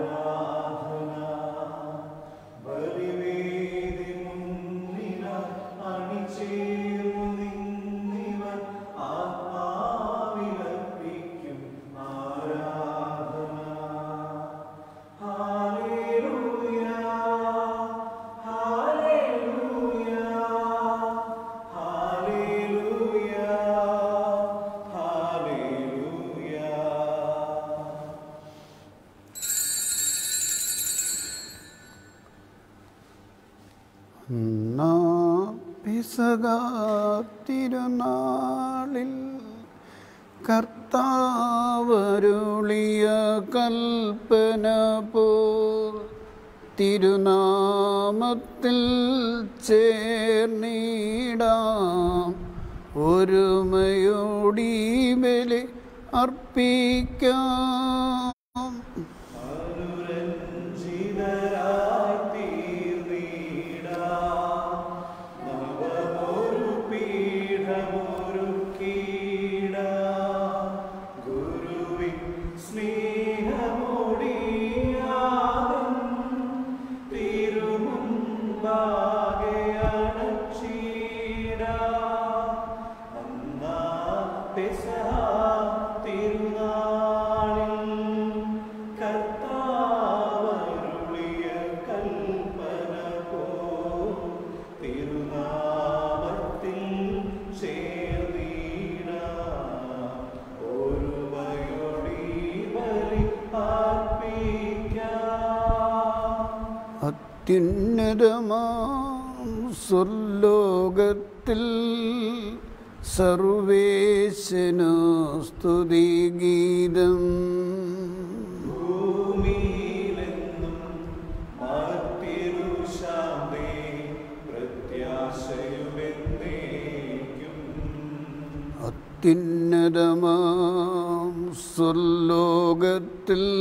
പിസക തിരുനാളിൽ കർത്താവരുളിയ കൽപ്പന പോൽ തിരുനാമത്തിൽ ചേർന്നിടാം ഒരുമയോടി ബലി അർപ്പിക്കാം അത്യുന്നതമാം സ്വർലോകത്തിൽ സർവേശനു സ്തുതിഗീതം അത്യുന്നതമാം സ്വർലോകത്തിൽ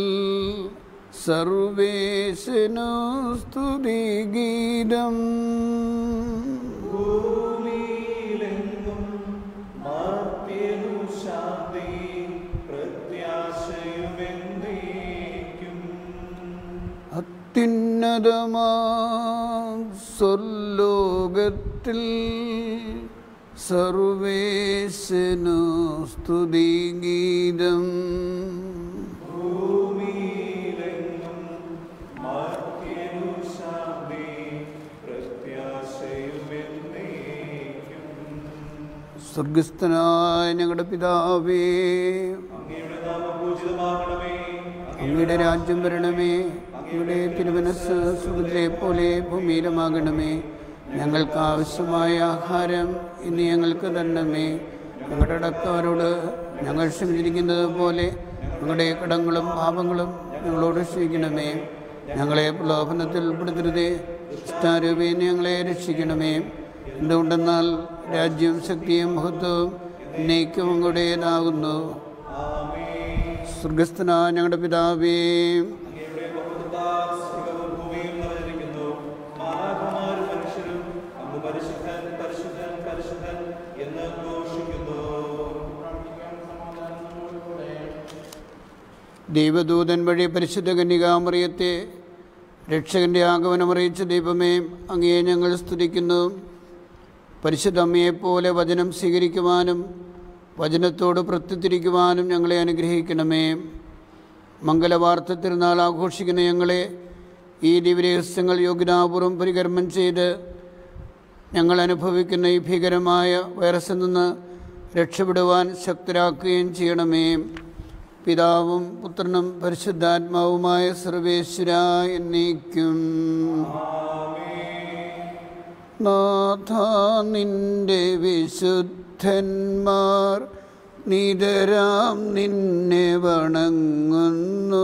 സർവേശനു സ്തുതിഗീതം അത്യുന്നതമാം സ്വർലോകത്തിൽ സർവേശനു സ്തുതിഗീതം സ്വർഗസ്ഥനായ ഞങ്ങളുടെ പിതാവേ അങ്ങയുടെ രാജ്യം വരണമേ അങ്ങയുടെ തിരുമനസ് സുഖത്തിലെ പോലെ ഭൂമിയിലുമാകണമേ ഞങ്ങൾക്ക് ആവശ്യമായ ആഹാരം ഇന്ന് ഞങ്ങൾക്ക് തരണമേ ഞങ്ങളുടെ അടക്കാരോട് ഞങ്ങൾ ക്ഷമിച്ചിരിക്കുന്നത് പോലെ ഞങ്ങളുടെ കടങ്ങളും പാപങ്ങളും ഞങ്ങളോട് ക്ഷമിക്കണമേ ഞങ്ങളെ പ്രലോഭനത്തിൽ ഉൾപ്പെടുത്തരുതേ ഇഷ്ടാരൂപേന ഞങ്ങളെ രക്ഷിക്കണമേ എന്തുകൊണ്ടെന്നാൽ രാജ്യം ശക്തിയും മഹത്വവും എന്നേക്കും അങ്ങയുടേതാകുന്നു സ്വർഗസ്ഥന ഞങ്ങളുടെ പിതാവേ ദൈവദൂതൻ വഴി പരിശുദ്ധ കന്യകാമറിയത്തെ രക്ഷകന്റെ ആഗമനം അറിയിച്ച ദൈവമേ അങ്ങയെ ഞങ്ങൾ സ്തുതിക്കുന്നു പരിശുദ്ധ അമ്മയെപ്പോലെ വചനം സ്വീകരിക്കുവാനും വചനത്തോട് പ്രത്യുത്തിരിക്കുവാനും ഞങ്ങളെ അനുഗ്രഹിക്കണമേ മംഗലവാർത്ത തിരുനാൾ ആഘോഷിക്കുന്ന ഞങ്ങളെ ഈ ദിവരഹസ്യങ്ങൾ യോഗ്യതാപൂർവം പരികർമ്മം ചെയ്ത് ഞങ്ങൾ അനുഭവിക്കുന്ന ഈ ഭീകരമായ വൈറസിൽ നിന്ന് രക്ഷപ്പെടുവാൻ ശക്തരാക്കുകയും ചെയ്യണമേ പിതാവും പുത്രനും പരിശുദ്ധാത്മാവുമായ സർവേശ്വര എന്നേക്കും നാഥ നിന്റെ വിശുദ്ധന്മാർ നിതരാം നിന്നെ വണങ്ങുന്നു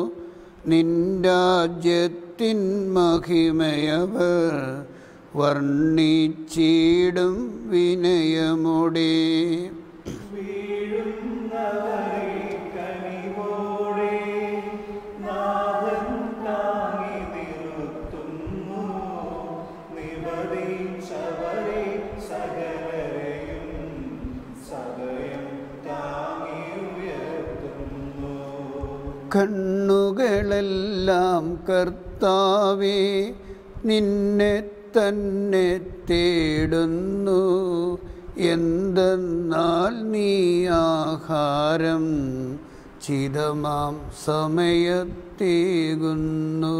നിൻരാജ്യത്തിൻ മഹിമയവർ വർണ്ണിച്ചിടും വിനയമുടേ കണ്ണുകളെല്ലാം കർത്താവേ നിന്നെ തന്നെ തേടുന്നു എന്തെന്നാൽ നീ ആഹാരം ചിതമാം സമയത്തേകുന്നു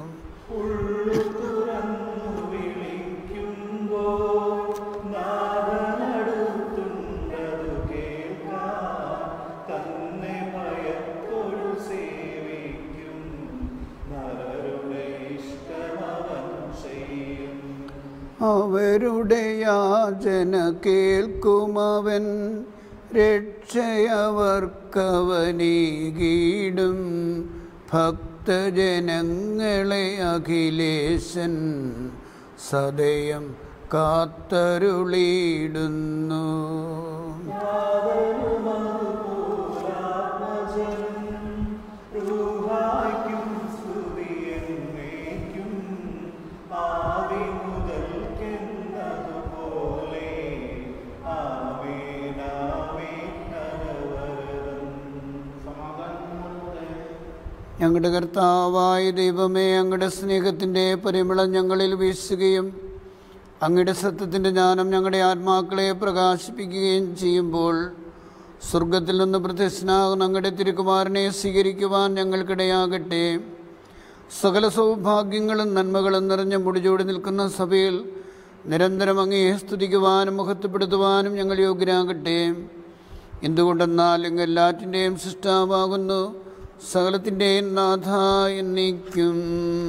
അവരുടെ യാചന കേൾക്കുമവൻ രക്ഷയവർക്കവനീകീടും ഭക്തജനങ്ങളെ അഖിലേശൻ സദയം കാത്തരുളിയിടുന്നു ഞങ്ങളുടെ കർത്താവായ ദൈവമേ അങ്ങയുടെ സ്നേഹത്തിൻ്റെ പരിമളം ഞങ്ങളിൽ വീശുകയും അങ്ങയുടെ സത്യത്തിൻ്റെ ജ്ഞാനം ഞങ്ങളുടെ ആത്മാക്കളെ പ്രകാശിപ്പിക്കുകയും ചെയ്യുമ്പോൾ സ്വർഗത്തിൽ നിന്ന് പ്രത്യക്ഷനാകുന്ന അങ്ങയുടെ തിരുക്കുമാരനെ സ്വീകരിക്കുവാൻ ഞങ്ങൾക്കിടയാകട്ടെ സകല സൗഭാഗ്യങ്ങളും നന്മകളും നിറഞ്ഞ മുടിചൂടി നിൽക്കുന്ന സഭയിൽ നിരന്തരം അങ്ങയെ സ്തുതിക്കുവാനും മഹത്വപ്പെടുത്തുവാനും ഞങ്ങൾ യോഗ്യരാകട്ടെ എന്തുകൊണ്ടെന്നാൽ ഇങ്ങ് എല്ലാറ്റിൻ്റെയും സൃഷ്ടാവാകുന്നു സകലത്തിൻ്റെയും നാഥ എന്നേക്കും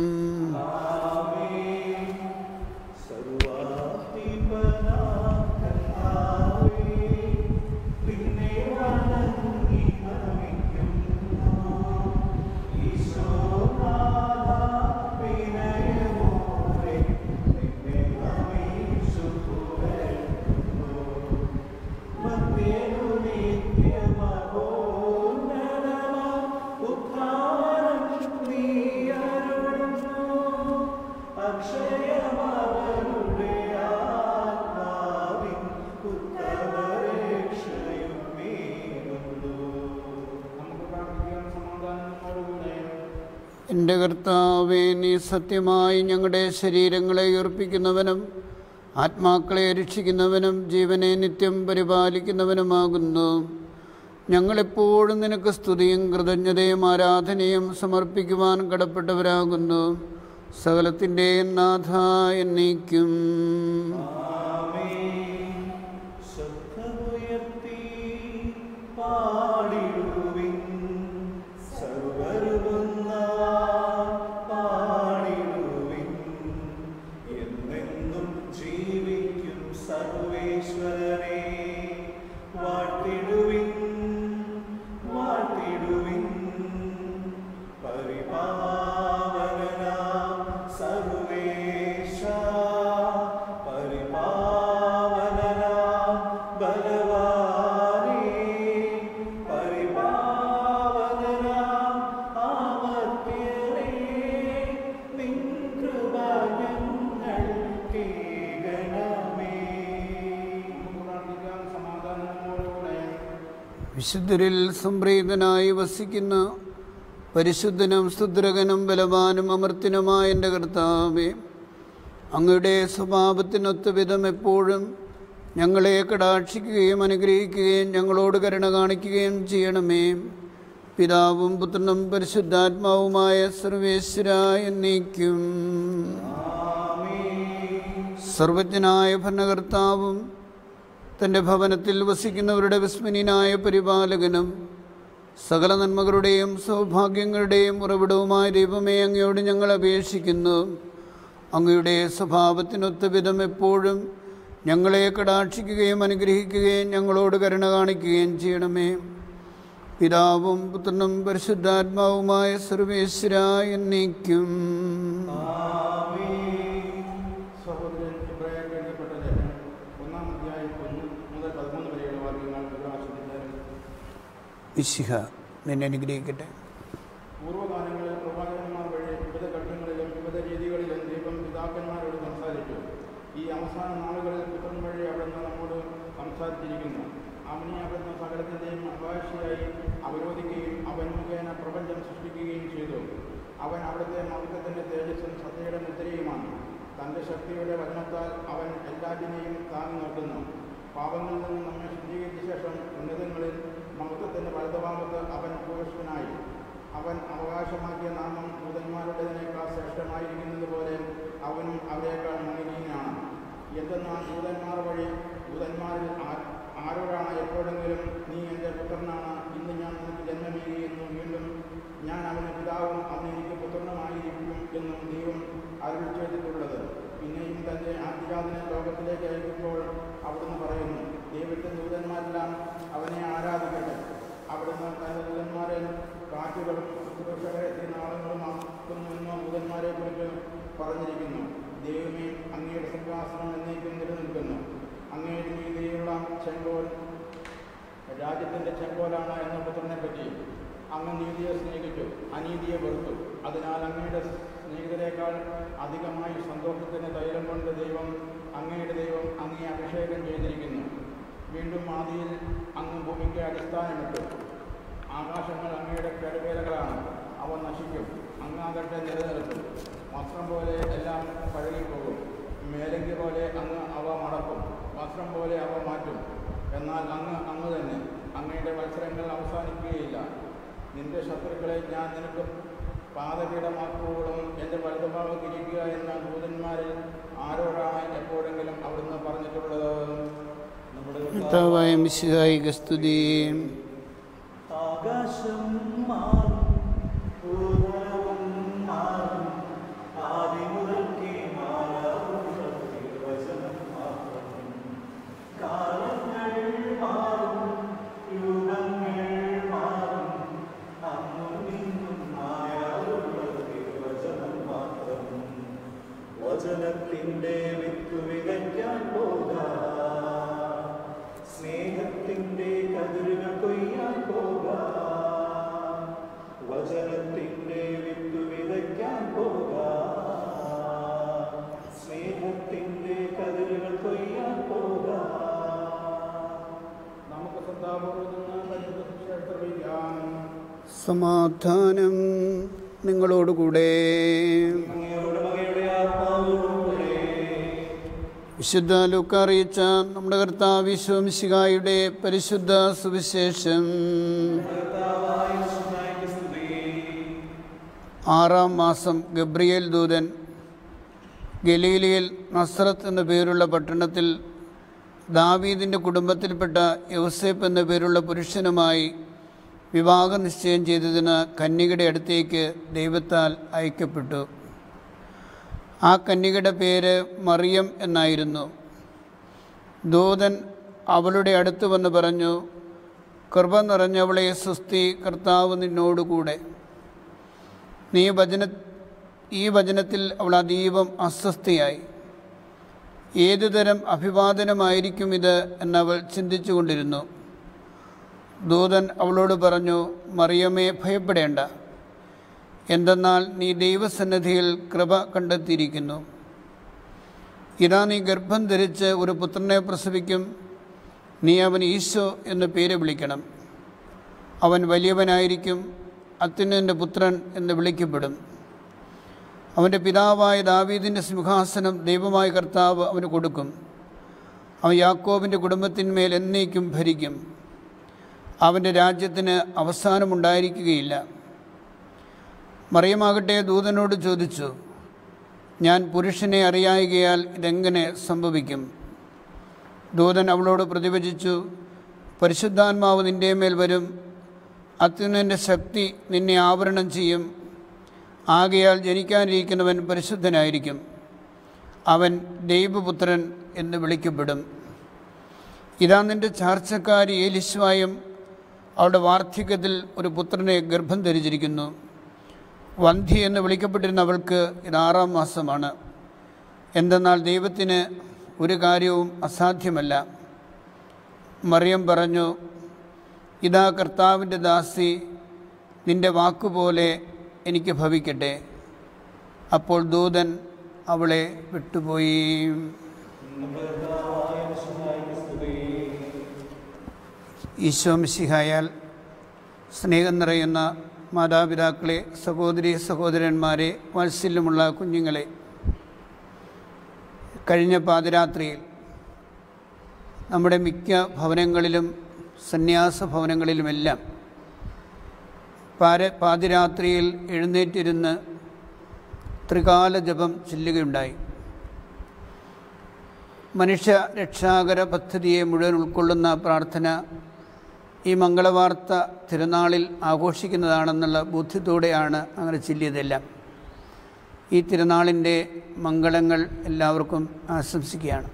എൻ്റെ കർത്താവേ നീ സത്യമായി ഞങ്ങളുടെ ശരീരങ്ങളെ ഉയർപ്പിക്കുന്നവനും ആത്മാക്കളെ രക്ഷിക്കുന്നവനും ജീവനെ നിത്യം പരിപാലിക്കുന്നവനുമാകുന്നു ഞങ്ങളെപ്പോഴും നിനക്ക് സ്തുതിയും കൃതജ്ഞതയും ആരാധനയും സമർപ്പിക്കുവാൻ കടപ്പെട്ടവരാകുന്നു സകലത്തിൻ്റെയും നാഥ എന്നേക്കും സർവേശ്വരനെ വാട്ടിടുവിൻ വാട്ടിടുവിൻ പരിപാവന സർവേശ പരിപാവന ബലവാനേ പരിപാവന ആമത്യനേ നിൻ കൃപ ഞങ്ങൾ കേകണമേ വിശുദ്ധരിൽ സംപ്രീതനായി വസിക്കുന്ന പരിശുദ്ധനും സുദ്രകനും ബലവാനും അമർത്തിനുമായ എൻ്റെ കർത്താവേ അങ്ങയുടെ സ്വഭാവത്തിനൊത്ത വിധം എപ്പോഴും ഞങ്ങളെ കടാക്ഷിക്കുകയും അനുഗ്രഹിക്കുകയും ഞങ്ങളോട് കരുണ കാണിക്കുകയും ചെയ്യണമേ പിതാവും പുത്രനും പരിശുദ്ധാത്മാവുമായ സർവേശ്വര എന്നേക്കും സർവജ്ഞനായ ഭരണകർത്താവും തൻ്റെ ഭവനത്തിൽ വസിക്കുന്നവരുടെ വിസ്മനീനായ പരിപാലകനും സകല നന്മകളുടെയും സൗഭാഗ്യങ്ങളുടെയും ഉറവിടവുമായ ദൈവമേ അങ്ങയോട് ഞങ്ങൾ അപേക്ഷിക്കുന്നു അങ്ങയുടെ സ്വഭാവത്തിനൊത്ത വിധം എപ്പോഴും ഞങ്ങളെ കടാക്ഷിക്കുകയും അനുഗ്രഹിക്കുകയും ഞങ്ങളോട് കരുണ കാണിക്കുകയും ചെയ്യണമേ പിതാവും പുത്രനും പരിശുദ്ധാത്മാവുമായ സർവേശ്വര എന്നേക്കും സഹോദരൻ ഇബ്രാഹിം എഴുതപ്പെട്ട ലേഖനം ഒന്നാം അധ്യായം ഒന്ന് മുതൽ പതിമൂന്ന് വരെയുള്ള വാക്യങ്ങൾ പ്രകാശിപ്പിച്ചായിരുന്നു വിശിഹ നിന്നെ അനുഗ്രഹിക്കട്ടെ പൂർവ്വകാലങ്ങളിൽ പ്രവാചകന്മാർ വഴി വിവിധ ഘട്ടങ്ങളിലും വിവിധ രീതികളിലും ദൈവം പിതാക്കന്മാരോട് സംസാരിച്ചു ഈ അവസാന നാളുകളിൽ പുത്രൻ വഴി അവിടുന്ന് നമ്മോട് സംസാരിച്ചിരിക്കുന്നു അവനെ അവിടുന്ന് സകലത്തിൻ്റെയും അവകാശിയായി അവരോധിക്കുകയും അവൻ മുഖേന പ്രപഞ്ചം സൃഷ്ടിക്കുകയും ചെയ്തു അവൻ അവിടുത്തെ മൗലികത്തിൻ്റെ തേജസ്സും സത്യയുടെ മുദ്രയുമാണ് തൻ്റെ ശക്തിയുടെ വചനത്താൽ അവൻ എല്ലാറ്റിനെയും താങ്ങി നിർത്തുന്നു പാപങ്ങളിൽ നിന്ന് നമ്മെ ശുദ്ധീകരിച്ച ശേഷം ഉന്നതങ്ങളിൽ മഹത്വത്തിൻ്റെ വലതുഭാഗത്ത് അവൻ പുരുഷനായി അവൻ അവകാശമാക്കിയ നാമം ദൂതന്മാരുടേതിനേക്കാൾ ശ്രേഷ്ഠമായിരിക്കുന്നത് പോലെ അവനും അവരെക്കാൾ മണിനീയനാണ് എന്തെന്നാൽ ദൂതന്മാർ വഴി ദൂതന്മാരിൽ ആ- ആരോടാണ് എപ്പോഴെങ്കിലും നീ എൻ്റെ പുത്രനാണ് ഇന്ന് ഞാൻ നിനക്ക് ജന്മമേകിയെന്നു വീണ്ടും ഞാൻ അവന് പിതാവും അവന് എനിക്ക് പുത്രനുമായിരിക്കും എന്നും ദൈവം അരുൾ ചെയ്തിട്ടുള്ളത് പിന്നെയും തൻ്റെ ആദ്യജാതനെ ലോകത്തിലേക്ക് അയക്കുമ്പോൾ അവിടുന്ന് പറയുന്നു ദൈവത്തെ ദൂതന്മാരെല്ലാം അവനെ ആരാധിക്കട്ടെ അവിടുന്ന് തൻ്റെ ദൂതന്മാരെ കാറ്റുകളും ശുശ്രൂഷകരെ നാളങ്ങളും ആക്കുന്നുവെന്ന് ദൂതന്മാരെ കുറിച്ച് പറഞ്ഞിരിക്കുന്നു ദൈവമേ അങ്ങയുടെ സിംഹാസനം എന്നേക്കും നിലനിൽക്കുന്നു അങ്ങയുടെ നീതിയുള്ള ചെങ്കോൽ രാജ്യത്തിൻ്റെ ചെങ്കോലാണ് എന്ന പുത്രനെ പറ്റി അങ്ങ് നീതിയെ സ്നേഹിച്ചു അനീതിയെ വെറുത്തു അതിനാൽ അങ്ങയുടെ സ്നേഹിതരെക്കാൾ അധികമായി സന്തോഷത്തിന് തൈലം കൊണ്ട് ദൈവം അങ്ങയുടെ ദൈവം അങ്ങേ അഭിഷേകം ചെയ്തിരിക്കുന്നു വീണ്ടും ആദിയിൽ അങ്ങ് ഭൂമിക്ക് അടിസ്ഥാനമിട്ടു ആകാശങ്ങൾ അങ്ങയുടെ കരുവേലകളാണ് അവ നശിക്കും അങ്ങാകട്ടെ നിലനിർത്തും വസ്ത്രം പോലെ എല്ലാം പഴകിപ്പോകും മേലങ്കി പോലെ അങ്ങ് അവ മടക്കും വസ്ത്രം പോലെ അവ മാറ്റും എന്നാൽ അങ്ങ് അങ്ങ് തന്നെ അങ്ങയുടെ മത്സരങ്ങൾ അവസാനിക്കുകയില്ല നിന്റെ ശത്രുക്കളെ ഞാൻ നിനക്ക് പാതപീഠമാക്കുവോളം എൻ്റെ വലതുഭാഗത്ത് ഇരിക്കുക എന്ന ദൂതന്മാരിൽ ആരോടാണ് എപ്പോഴെങ്കിലും അവിടുന്ന് പറഞ്ഞിട്ടുള്ളത് നമ്മുടെ കർത്താവായ മിശിഹായിക സ്തുതി ആകാശം മാറും ഭൂതലവും മാറും ആദിമുതൽക്കേ മാറാവുന്ന തിരുവചനം മാത്രം കാലങ്ങൾ മാറും യുഗങ്ങൾ മാറും അന്നും ഇന്നും മായാറുള്ള തിരുവചനം മാത്രം വചനത്തിൻ്റെ വിത്ത് വിതയ്ക്കാൻ പോകാം സ്നേഹത്തിൻ്റെ കതിരുകൾ കൊയ്യാൻ പോകാം വചനത്തിൻ്റെ വിത്ത് വിതയ്ക്കാൻ പോകാം സ്നേഹത്തിൻ്റെ കതിരുകൾ കൊയ്യാൻ പോകാം നമുക്ക് ശ്രദ്ധാപൂർവ്വം നിന്ന് പരിശുദ്ധ ശിക്ഷ ശ്രമിക്കാം സമാധാനം നിങ്ങളോടുകൂടെ അങ്ങയുടെ മകയുടെ ആത്മാവോടുകൂടെ വിശുദ്ധ ലൂക്ക അറിയിച്ച നമ്മുടെ കർത്താവ് വിശ്വംശികായുടെ പരിശുദ്ധ സുവിശേഷം കർത്താവായ യേശുവിനായി സ്തുതി ആറാം മാസം ഗബ്രിയേൽ ദൂതൻ ഗലീലയിൽ നസ്രത്ത് എന്ന പേരുള്ള പട്ടണത്തിൽ ദാവീദിൻ്റെ കുടുംബത്തിൽപ്പെട്ട യൗസേപ്പ് എന്ന പേരുള്ള പുരുഷനുമായി വിവാഹ നിശ്ചയം ചെയ്തതിന് കന്യകയുടെ അടുത്തേക്ക് ദൈവത്താൽ അയക്കപ്പെട്ടു ആ കന്യകയുടെ പേര് മറിയം എന്നായിരുന്നു ദൂതൻ അവളുടെ അടുത്ത് വന്ന് പറഞ്ഞു കൃപ നിറഞ്ഞവളെ സുസ്തി കർത്താവ് നിന്നോടുകൂടെ നീ വചന ഈ വചനത്തിൽ അവൾ അതീവം അസ്വസ്ഥയായി ഏതുതരം അഭിവാദനമായിരിക്കും ഇത് എന്നവൾ ചിന്തിച്ചു കൊണ്ടിരുന്നു ദൂതൻ അവളോട് പറഞ്ഞു മറിയമേ ഭയപ്പെടേണ്ട എന്തെന്നാൽ നീ ദൈവസന്നിധിയിൽ കൃപ കണ്ടെത്തിയിരിക്കുന്നു ഇതാ നീ ഗർഭം ധരിച്ച് ഒരു പുത്രനെ പ്രസവിക്കും നീ അവൻ ഈശോ എന്ന് പേര് വിളിക്കണം അവൻ വലിയവനായിരിക്കും അത്യുന്നതിൻ്റെ പുത്രൻ എന്ന് വിളിക്കപ്പെടും അവൻ്റെ പിതാവായ ദാവീദിൻ്റെ സിംഹാസനം ദൈവമായ കർത്താവ് അവന് കൊടുക്കും അവൻ യാക്കോബിൻ്റെ കുടുംബത്തിന്മേൽ എന്നേക്കും ഭരിക്കും അവൻ്റെ രാജ്യത്തിന് അവസാനമുണ്ടായിരിക്കുകയില്ല മറിയമാകട്ടെ ദൂതനോട് ചോദിച്ചു ഞാൻ പുരുഷനെ അറിയായികയാൽ ഇതെങ്ങനെ സംഭവിക്കും ദൂതൻ അവളോട് പ്രതിവചിച്ചു പരിശുദ്ധാത്മാവ് നിൻ്റെ മേൽ വരും അത്യുന്നതിൻ്റെ ശക്തി നിന്നെ ആവരണം ചെയ്യും ആകയാൽ ജനിക്കാനിരിക്കുന്നവൻ പരിശുദ്ധനായിരിക്കും അവൻ ദൈവപുത്രൻ എന്ന് വിളിക്കപ്പെടും ഇതാ നിന്റെ ചാർച്ചക്കാരി ഏലിശ്വായും അവളുടെ വാർദ്ധക്യത്തിൽ ഒരു പുത്രനെ ഗർഭം ധരിച്ചിരിക്കുന്നു വന്ധ്യ എന്ന് വിളിക്കപ്പെട്ടിരുന്ന അവൾക്ക് ഇത് ആറാം മാസമാണ് എന്തെന്നാൽ ദൈവത്തിന് ഒരു കാര്യവും അസാധ്യമല്ല മറിയം പറഞ്ഞു ഇതാ കർത്താവിൻ്റെ ദാസി നിന്റെ വാക്കുപോലെ എനിക്ക് ഭവിക്കട്ടെ അപ്പോൾ ദൂതൻ അവളെ വിട്ടുപോയി കർത്താവായ യേശുവിനായി സ്തുതി ഈശോ മിശിഹായാൽ സ്നേഹം നിറയുന്ന മാതാപിതാക്കളെ സഹോദരി സഹോദരന്മാരെ വാത്സല്യമുള്ള കുഞ്ഞുങ്ങളെ കഴിഞ്ഞ പാതിരാത്രിയിൽ നമ്മുടെ മിക്ക ഭവനങ്ങളിലും സന്യാസ ഭവനങ്ങളിലുമെല്ലാം പാര പാതിരാത്രിയിൽ എഴുന്നേറ്റിരുന്ന് ത്രികാല ജപം ചെല്ലുകയുണ്ടായി മനുഷ്യ രക്ഷാകര പദ്ധതിയെ മുഴുവൻ ഉൾക്കൊള്ളുന്ന പ്രാർത്ഥന ഈ മംഗളവാർത്ത തിരുനാളിൽ ആഘോഷിക്കുന്നതാണെന്നുള്ള ബോധ്യത്തോടെയാണ് അങ്ങനെ ചെല്ലിയതെല്ലാം ഈ തിരുനാളിൻ്റെ മംഗളങ്ങൾ എല്ലാവർക്കും ആശംസിക്കുകയാണ്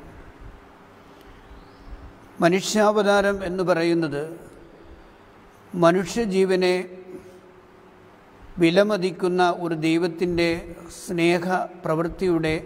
മനുഷ്യാവതാരം എന്ന് പറയുന്നത് മനുഷ്യജീവനെ വിലമതിക്കുന്ന ഒരു ദൈവത്തിൻ്റെ സ്നേഹ പ്രവൃത്തിയുടെ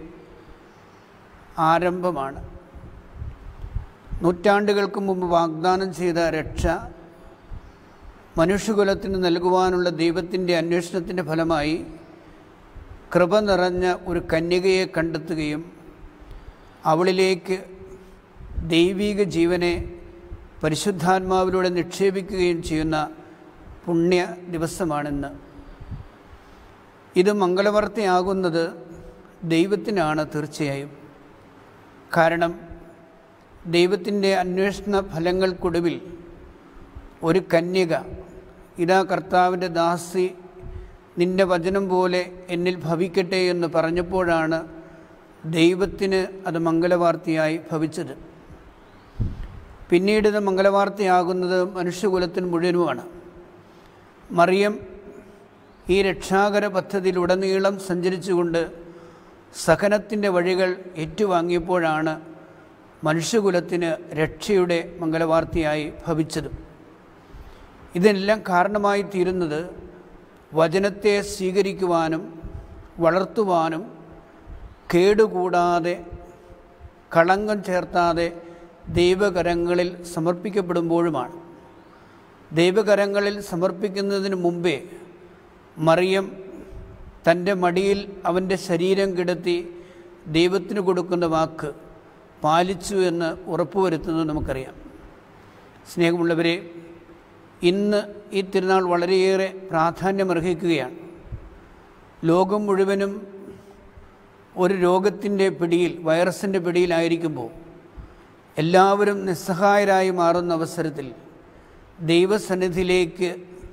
ആരംഭമാണ് നൂറ്റാണ്ടുകൾക്ക് മുമ്പ് വാഗ്ദാനം ചെയ്ത രക്ഷ മനുഷ്യകുലത്തിന് നൽകുവാനുള്ള ദൈവത്തിൻ്റെ അന്വേഷണത്തിൻ്റെ ഫലമായി കൃപ നിറഞ്ഞ ഒരു കന്യകയെ കണ്ടെത്തുകയും അവളിലേക്ക് ദൈവിക ജീവനെ പരിശുദ്ധാത്മാവിലൂടെ നിക്ഷേപിക്കുകയും ചെയ്യുന്ന പുണ്യ ദിവസമാണിന്ന് ഇത് മംഗളവാർത്തയാകുന്നത് ദൈവത്തിനാണ് തീർച്ചയായും കാരണം ദൈവത്തിൻ്റെ അന്വേഷണ ഫലങ്ങൾക്കൊടുവിൽ ഒരു കന്യക ഇതാ കർത്താവിൻ്റെ ദാസി നിന്റെ വചനം പോലെ എന്നിൽ ഭവിക്കട്ടെ എന്ന് പറഞ്ഞപ്പോഴാണ് ദൈവത്തിന് അത് മംഗളവാർത്തയായി ഭവിച്ചത് പിന്നീട് ഇത് മംഗളവാർത്തയാകുന്നത് മനുഷ്യകുലത്തിന് മുഴുവനുമാണ് മറിയം ഈ രക്ഷാകര പദ്ധതിയിലുടനീളം സഞ്ചരിച്ചുകൊണ്ട് സഹനത്തിൻ്റെ വഴികൾ ഏറ്റുവാങ്ങിയപ്പോഴാണ് മനുഷ്യകുലത്തിന് രക്ഷയുടെ മംഗളവാർത്തയായി ഭവിച്ചത് ഇതിനെല്ലാം കാരണമായി തീരുന്നത് വചനത്തെ സ്വീകരിക്കുവാനും വളർത്തുവാനും കേടുകൂടാതെ കളങ്കം ചേർത്താതെ ദൈവകരങ്ങളിൽ സമർപ്പിക്കപ്പെടുമ്പോഴുമാണ് ദൈവകരങ്ങളിൽ സമർപ്പിക്കുന്നതിന് മുമ്പേ മറിയം തൻ്റെ മടിയിൽ അവൻ്റെ ശരീരം കിടത്തി ദൈവത്തിന് കൊടുക്കുന്ന വാക്ക് പാലിച്ചു എന്ന് ഉറപ്പുവരുത്തുന്നത് നമുക്കറിയാം സ്നേഹമുള്ളവരെ ഇന്ന് ഈ തിരുനാൾ വളരെയേറെ പ്രാധാന്യമർഹിക്കുകയാണ് ലോകം മുഴുവനും ഒരു രോഗത്തിൻ്റെ പിടിയിൽ വൈറസിൻ്റെ പിടിയിലായിരിക്കുമ്പോൾ എല്ലാവരും നിസ്സഹായരായി മാറുന്ന അവസരത്തിൽ ദൈവസന്നിധിയിലേക്ക്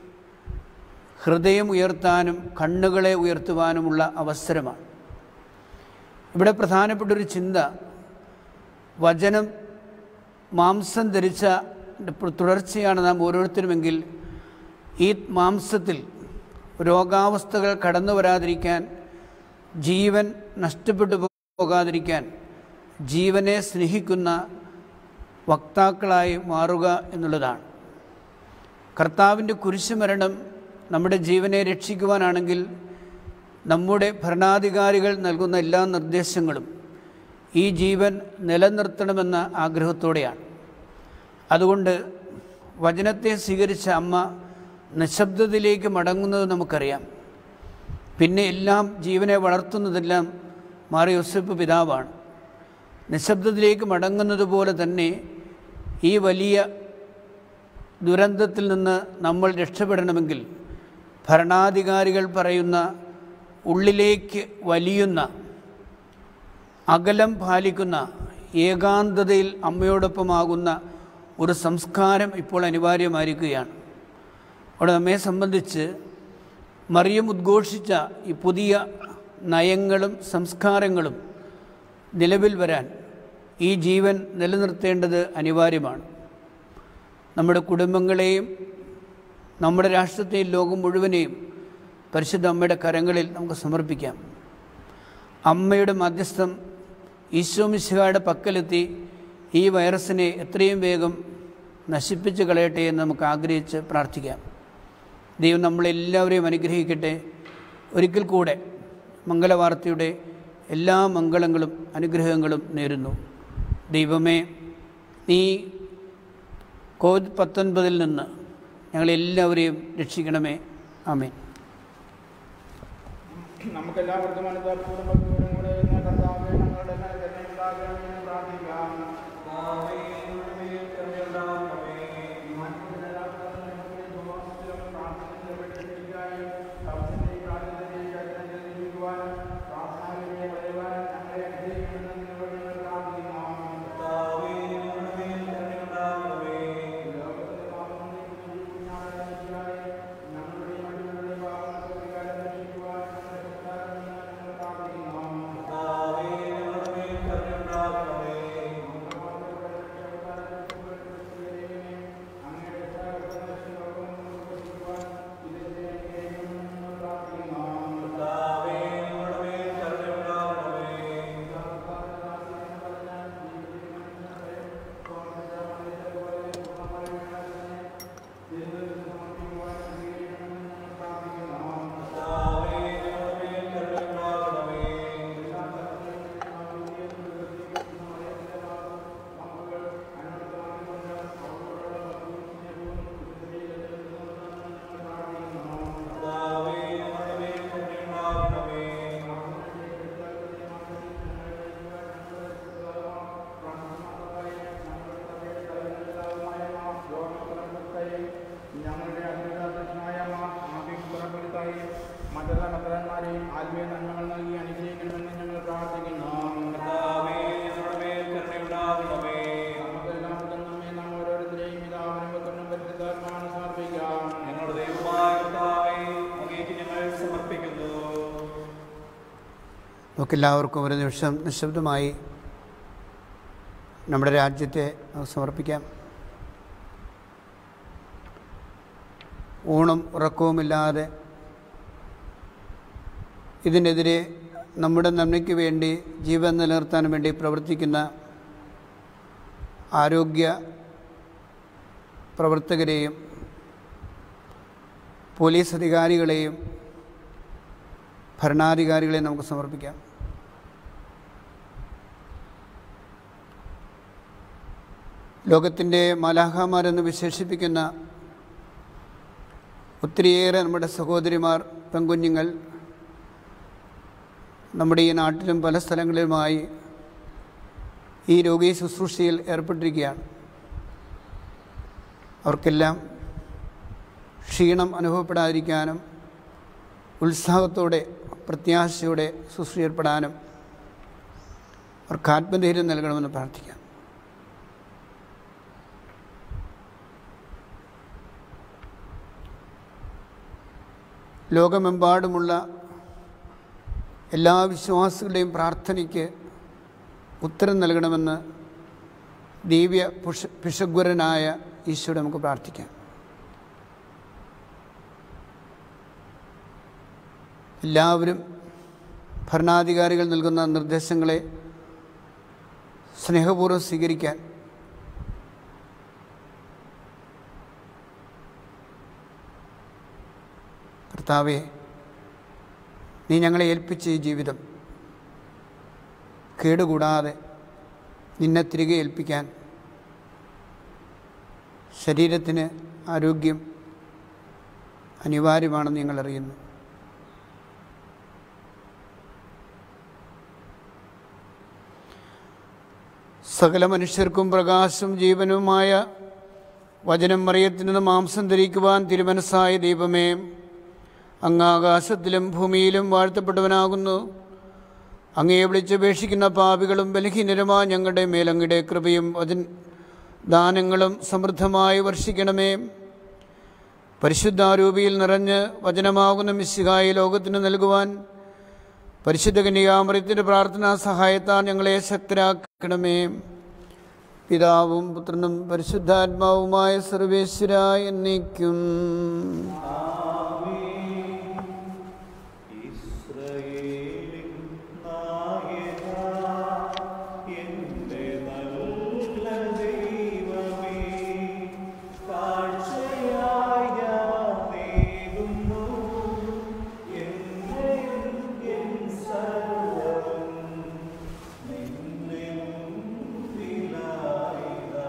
ഹൃദയം ഉയർത്താനും കണ്ണുകളെ ഉയർത്തുവാനുമുള്ള അവസരമാണ് ഇവിടെ പ്രധാനപ്പെട്ടൊരു ചിന്ത വചനം മാംസം ധരിച്ച തുടർച്ചയാണ് നാം ഓരോരുത്തരുമെങ്കിൽ ഈ മാംസത്തിൽ രോഗാവസ്ഥകൾ കടന്നു വരാതിരിക്കാൻ ജീവൻ നഷ്ടപ്പെട്ടു പോകാതിരിക്കാൻ ജീവനെ സ്നേഹിക്കുന്ന വക്താക്കളായി മാറുക എന്നുള്ളതാണ് കർത്താവിൻ്റെ കുരിശുമരണം നമ്മുടെ ജീവനെ രക്ഷിക്കുവാനാണെങ്കിൽ നമ്മുടെ ഭരണാധികാരികൾ നൽകുന്ന എല്ലാ നിർദ്ദേശങ്ങളും ഈ ജീവൻ നിലനിർത്തണമെന്ന ആഗ്രഹത്തോടെയാണ് അതുകൊണ്ട് വചനത്തെ സ്വീകരിച്ച അമ്മ നിശബ്ദതയിലേക്ക് മടങ്ങുന്നത് നമുക്കറിയാം പിന്നെ എല്ലാം ജീവനെ വളർത്തുന്നതെല്ലാം മാറി യോസഫ് പിതാവാണ് നിശബ്ദതയിലേക്ക് മടങ്ങുന്നത് പോലെ തന്നെ ഈ വലിയ ദുരന്തത്തിൽ നിന്ന് നമ്മൾ രക്ഷപ്പെടണമെങ്കിൽ ഭരണാധികാരികൾ പറയുന്ന ഉള്ളിലേക്ക് വലിയുന്ന അകലം പാലിക്കുന്ന ഏകാന്തതയിൽ അമ്മയോടൊപ്പമാകുന്ന ഒരു സംസ്കാരം ഇപ്പോൾ അനിവാര്യമായിരിക്കുകയാണ് അവിടെ നമ്മെ സംബന്ധിച്ച് മറിയം ഉദ്ഘോഷിച്ച ഈ പുതിയ നയങ്ങളും സംസ്കാരങ്ങളും നിലവിൽ വരാൻ ഈ ജീവൻ നിലനിർത്തേണ്ടത് അനിവാര്യമാണ് നമ്മുടെ കുടുംബങ്ങളെയും നമ്മുടെ രാഷ്ട്രത്തെയും ലോകം മുഴുവനെയും പരിശുദ്ധ അമ്മയുടെ കരങ്ങളിൽ നമുക്ക് സമർപ്പിക്കാം അമ്മയുടെ മധ്യസ്ഥം ഈശോമിശിഹായുടെ പക്കലെത്തി ഈ വൈറസിനെ എത്രയും വേഗം നശിപ്പിച്ച് കളയട്ടെ എന്ന് നമുക്ക് ആഗ്രഹിച്ച് പ്രാർത്ഥിക്കാം ദൈവം നമ്മളെല്ലാവരെയും അനുഗ്രഹിക്കട്ടെ ഒരിക്കൽ കൂടെ മംഗളവാർത്തയുടെ എല്ലാ മംഗളങ്ങളും അനുഗ്രഹങ്ങളും നേരുന്നു ദൈവമേ നീ കോവിഡ് പത്തൊൻപതിൽ നിന്ന് ഞങ്ങളെല്ലാവരെയും രക്ഷിക്കണമേ ആമേൻ നമുക്കെല്ലാവർക്കും അനുതാപൂർവ്വം കൂടെ എന്ന കർത്താവേ ഞങ്ങളുടെ മേൽ തന്നെ ഉണ്ടാകണമെന്ന് പ്രാർത്ഥിക്കാം എല്ലാവരെയും ആത്മീയ നന്മകൾ നൽകി അനുഗ്രഹിക്കണമെന്ന് ഞങ്ങൾ പ്രാർത്ഥിക്കുന്നു കർത്താവേ, ഞങ്ങളുടെ മേൽ കരുണയുണ്ടാകണമേ. നമുക്കെല്ലാവർക്കും നമ്മെ നാം ഓരോരുത്തരെയും പിതാവിനും പുത്രനും പരിശുദ്ധാത്മാവിനും സമർപ്പിക്കാം ഞങ്ങളുടെ ദൈവമായ കർത്താവേ, അങ്ങേക്ക് ഞങ്ങൾ സമർപ്പിക്കുന്നു നമുക്കെല്ലാവർക്കും ഒരു നിമിഷം നിശബ്ദമായി നമ്മുടെ രാജ്യത്തെ നമുക്ക് സമർപ്പിക്കാം ഊണും ഉറക്കവുമില്ലാതെ ഇതിനെതിരെ നമ്മുടെ നന്മയ്ക്ക് വേണ്ടി ജീവൻ നിലനിർത്താൻ വേണ്ടി പ്രവർത്തിക്കുന്ന ആരോഗ്യ പ്രവർത്തകരെയും പോലീസ് അധികാരികളെയും ഭരണാധികാരികളെയും നമുക്ക് സമർപ്പിക്കാം ലോകത്തിൻ്റെ മലാഹമാരെന്ന് വിശേഷിപ്പിക്കുന്ന ഒത്തിരിയേറെ നമ്മുടെ സഹോദരിമാർ പെൺകുഞ്ഞുങ്ങൾ നമ്മുടെ ഈ നാട്ടിലും പല സ്ഥലങ്ങളിലുമായി ഈ രോഗീ ശുശ്രൂഷയിൽ ഏർപ്പെട്ടിരിക്കുകയാണ് അവർക്കെല്ലാം ക്ഷീണം അനുഭവപ്പെടാതിരിക്കാനും ഉത്സാഹത്തോടെ പ്രത്യാശയോടെ ശുശ്രൂഷയിൽപ്പെടാനും അവർക്ക് ആത്മധൈര്യം നൽകണമെന്ന് പ്രാർത്ഥിക്കാം ലോകമെമ്പാടുമുള്ള എല്ലാ വിശ്വാസികളുടെയും പ്രാർത്ഥനയ്ക്ക് ഉത്തരം നൽകണമെന്ന് ദിവ്യ പുഷ പിഷഗ്വരനായ ഈശോയുടെ നമുക്ക് പ്രാർത്ഥിക്കാം എല്ലാവരും ഭരണാധികാരികൾ നൽകുന്ന നിർദ്ദേശങ്ങളെ സ്നേഹപൂർവ്വം സ്വീകരിക്കാൻ കർത്താവെ നീ ഞങ്ങളെ ഏൽപ്പിച്ച ഈ ജീവിതം കേടുകൂടാതെ നിന്നെ തിരികെ ഏൽപ്പിക്കാൻ ശരീരത്തിന് ആരോഗ്യം അനിവാര്യമാണെന്ന് ഞങ്ങൾ അറിയുന്നു സകല മനുഷ്യർക്കും പ്രകാശം ജീവനുമായ വചനം മറിയത്തിന് മാംസം ധരിക്കുവാൻ തിരുമനസ്സായ ദൈവമേ അങ്ങ് ആകാശത്തിലും ഭൂമിയിലും വാഴ്ത്തപ്പെട്ടവനാകുന്നു അങ്ങയെ വിളിച്ചപേക്ഷിക്കുന്ന പാപികളും ബലഹീനരുമായ ഞങ്ങളുടെ മേലങ്ങയുടെ കൃപയും വചൻ ദാനങ്ങളും സമൃദ്ധമായി വർഷിക്കണമേ പരിശുദ്ധാരൂപിയിൽ നിറഞ്ഞ് വചനമാകുന്ന മിസ്സിഹായി ലോകത്തിന് നൽകുവാൻ പരിശുദ്ധ കന്യകാമൃത്തിൻ്റെ പ്രാർത്ഥനാ സഹായത്താൽ ഞങ്ങളെ ശക്തരാക്കണമേ പിതാവും പുത്രനും പരിശുദ്ധാത്മാവുമായ സർവേശ്വരായ എന്നേക്കും ഇസ്രയേലിൻ നായകാ, എന്റെ നല്ല ദൈവമേ, കാഴ്ചയായി ഞാൻ നേരുന്നു എന്റെ എൻ സർവ്വം നിന്നെ മുൻപിലായിതാ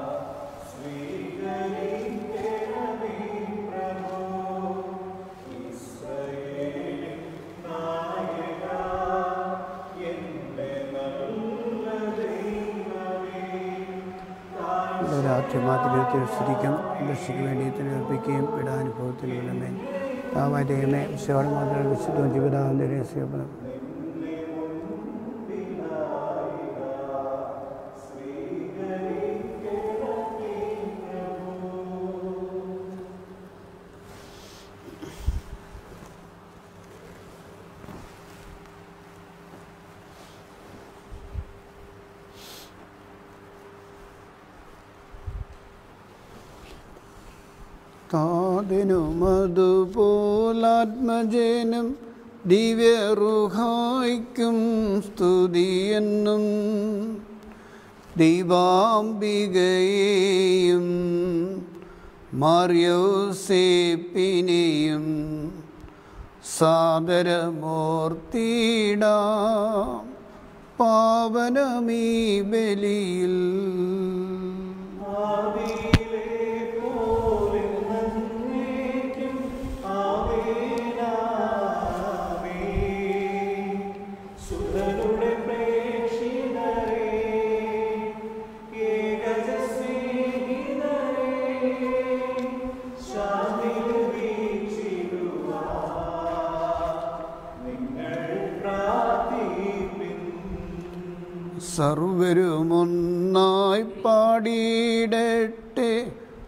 സ്വീകരിക്കണമേ പ്രഭോ ഇസ്രയേലിൻ നായകാ, എന്റെ നല്ല ദൈവമേ, രാത്രിമാതിരത്തിൽ സ്തുതിക്കും രക്ഷയ്ക്ക് വേണ്ടി തിരഞ്ഞെടുപ്പിക്കുകയും പീഡാനുഭവത്തിൽ വിടമേ താമായ ദൈവമേ വിശ്വാസമാത്ര വിശുദ്ധവും ജീവിതാന്തരെ സേവനം താതിനുമതുപോലാത്മജനും ദിവ്യറുഹായിക്കും സ്തുതിയെന്നും ദൈവാംബികയെയും മറിയോസേപ്പിനെയും സാദരമൂർത്തിയിടാം പാവനമീ ബലിയിൽ സുതരുടെ പ്രേക്ഷിതരേ ഏകജസ്വീഹിതരേ ശാന്തിയിൽ വീക്ഷിടുവാ സർവരുമൊന്നായി പാടിയിടട്ടെ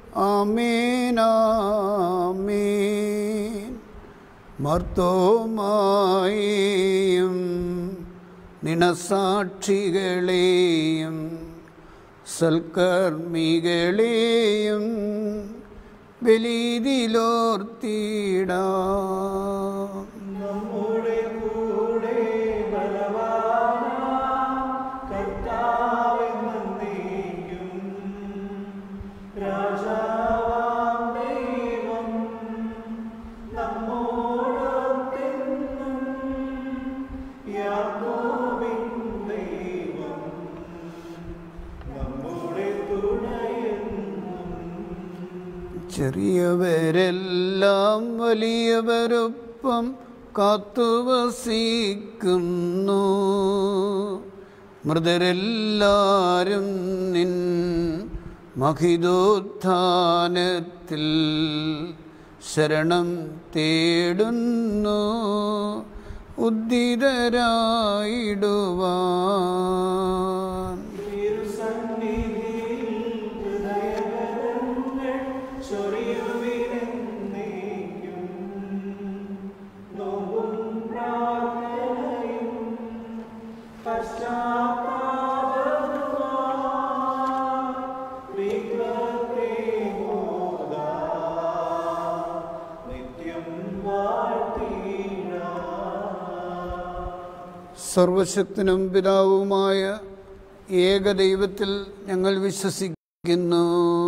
ആമേനാമേൻ മർത്തോമായും നിണസാക്ഷികളെയും സൽക്കർമ്മികളെയും ബലീതിലോർത്തിടാം നമ്മുടെ കൂടെ ബലവാനാം കർത്താവെന്നേക്കും രാജാവാം ദൈവം നമ്മോടൊത്തെന്നും യാക്കോബിൻ ദൈവം നമ്മുടെ തുണയെന്നും ചെറിയവരെല്ലാം വലിയവരൊപ്പം കാത്തുവസിക്കുന്നു മൃതരെല്ലാരും നിൻ മഹിതോത്ഥാനത്തിൽ ശരണം തേടുന്നു ഉദ്ദിതരായിടുവാൻ തിരുസന്നിധിയിൽ ഹൃദയകരങ്ങൾ ചൊരിയുവിനെന്നേക്കും. നോവും പ്രാർത്ഥനയും പശ്ചാത്താപവുമായി വിഗ്രഹത്തെ ഓതാം. നിത്യം വാഴ്ത്തിടാം സർവശക്തനും പിതാവുമായ ഏകദൈവത്തിൽ ഞങ്ങൾ വിശ്വസിക്കുന്നു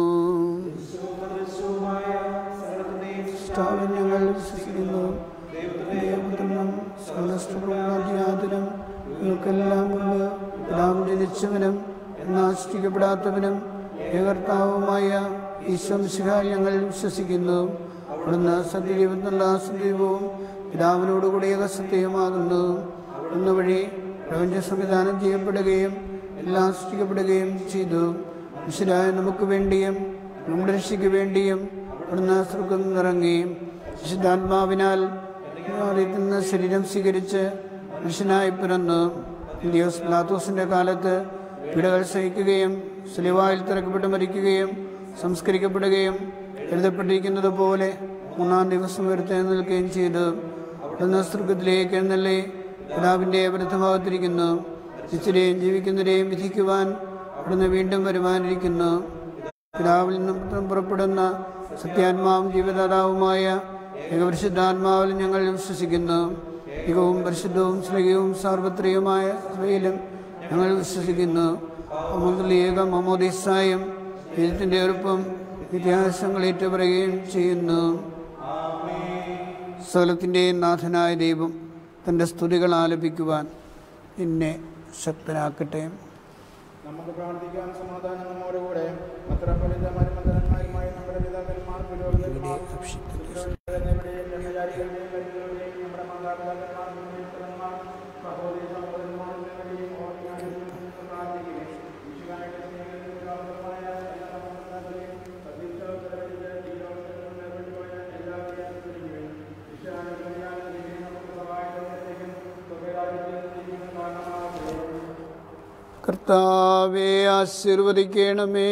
കർത്താവിൽ ഞങ്ങൾ വിശ്വസിക്കുന്നു ദൈവപുത്രനും സർവസ്വപ്രജ്ഞാതിനും ഇവർക്കെല്ലാം മുമ്പ് പിതാവ് ജനിച്ചവനും നാശിക്കപ്പെടാത്തവനും ഏകർത്താവുമായ ഈശ്വംശിഹ ഞങ്ങൾ വിശ്വസിക്കുന്നു അവിടുന്ന് സത്യദൈവത്തിനുള്ള സദൈവവും പിതാവിനോടുകൂടി ഏകസത്യമാകുന്നു എന്ന വഴി പ്രപഞ്ച സംവിധാനം ചെയ്യപ്പെടുകയും എല്ലാം സൃഷ്ടിക്കപ്പെടുകയും ചെയ്തു വിശുരായ നമുക്ക് വേണ്ടിയും നമ്മുടെ രക്ഷയ്ക്ക് വേണ്ടിയും അവിടുന്ന് സ്വർഗം നിറങ്ങി വിശുദ്ധാത്മാവിനാൽ ആദ്യത്തിൽ നിന്ന് ശരീരം സ്വീകരിച്ച് മനുഷ്യനായി പിറന്നു ദിയോസ് പ്ലാത്തോസിന്റെ കാലത്ത് പീഡകൾ സഹിക്കുകയും സ്ലിവായിൽ തിരക്കപ്പെട്ട് മരിക്കുകയും സംസ്കരിക്കപ്പെടുകയും എഴുതപ്പെട്ടിരിക്കുന്നത് പോലെ മൂന്നാം ദിവസം ഉയർത്തി നിൽക്കുകയും ചെയ്തു അവിടുന്ന് സ്വർഗത്തിലേക്ക് എഴുന്നള്ളി പിതാവിൻ്റെ വൃദ്ധഭാഗത്തിരിക്കുന്നു നിശ്ചരെയും ജീവിക്കുന്നവരെയും വിധിക്കുവാൻ അവിടുന്ന് വീണ്ടും വരുവാനിരിക്കുന്നു പിതാവിൽ നിന്നും പുറപ്പെടുന്ന സത്യാത്മാവും ജീവദാതാവുമായ ഏകപരിശുദ്ധാത്മാവിൽ ഞങ്ങൾ വിശ്വസിക്കുന്നു ഏകവും പരിശുദ്ധവും സ്നേഹവും സാർവത്രികവുമായ സഭയിലും ഞങ്ങൾ വിശ്വസിക്കുന്നു അമുതൽ ഏക മമോദിസായും എഴുത്തിൻ്റെ എളുപ്പം വ്യത്യാസങ്ങൾ ഏറ്റുപറയുകയും ചെയ്യുന്നു സകലത്തിൻ്റെയും നാഥനായ ദൈവം തൻ്റെ സ്തുതികൾ ആലപിക്കുവാൻ എന്നെ ശക്തനാക്കട്ടെ നമുക്ക് പ്രാർത്ഥിക്കാം സമാധാനം നമ്മോടുകൂടെ പത്രഫലിത മരുമന്ദരന്മാരുമായി നമ്മുടെ പിതാക്കന്മാർ പുരോഹിതന്മാർ ശുശ്രൂഷകരെന്നിവിടെയും ബ്രഹ്മചാരികളുടെയും പരിചയങ്ങളുടെയും നമ്മുടെ മാതാപിതാക്കന്മാർ മുൻനിൽക്കുന്നവന്മാർ സഹോദരി സഹോദരന്മാർ എന്നിവരെയും ഓർമ്മിക്കാനും പ്രാർത്ഥിക്കുകയും ഈശോയുടെ സ്നേഹത്തിൽ കാരണമായ എല്ലാ സഹോദരങ്ങളെയും പ്രതീക്ഷകളെ ഈ ലോകത്തിൽ നിന്ന് വേണ്ടിപ്പോയ എല്ലാവരെയും സ്തുതിക്കുകയും ഈശോയുടെ കല്യാണത്തിന് നമുക്ക് സഹായിക്കുന്നതിനും സ്വകാര്യത്തിൽ കാരണമാകുകയും കർത്താവെ ആശീർവദിക്കണമേ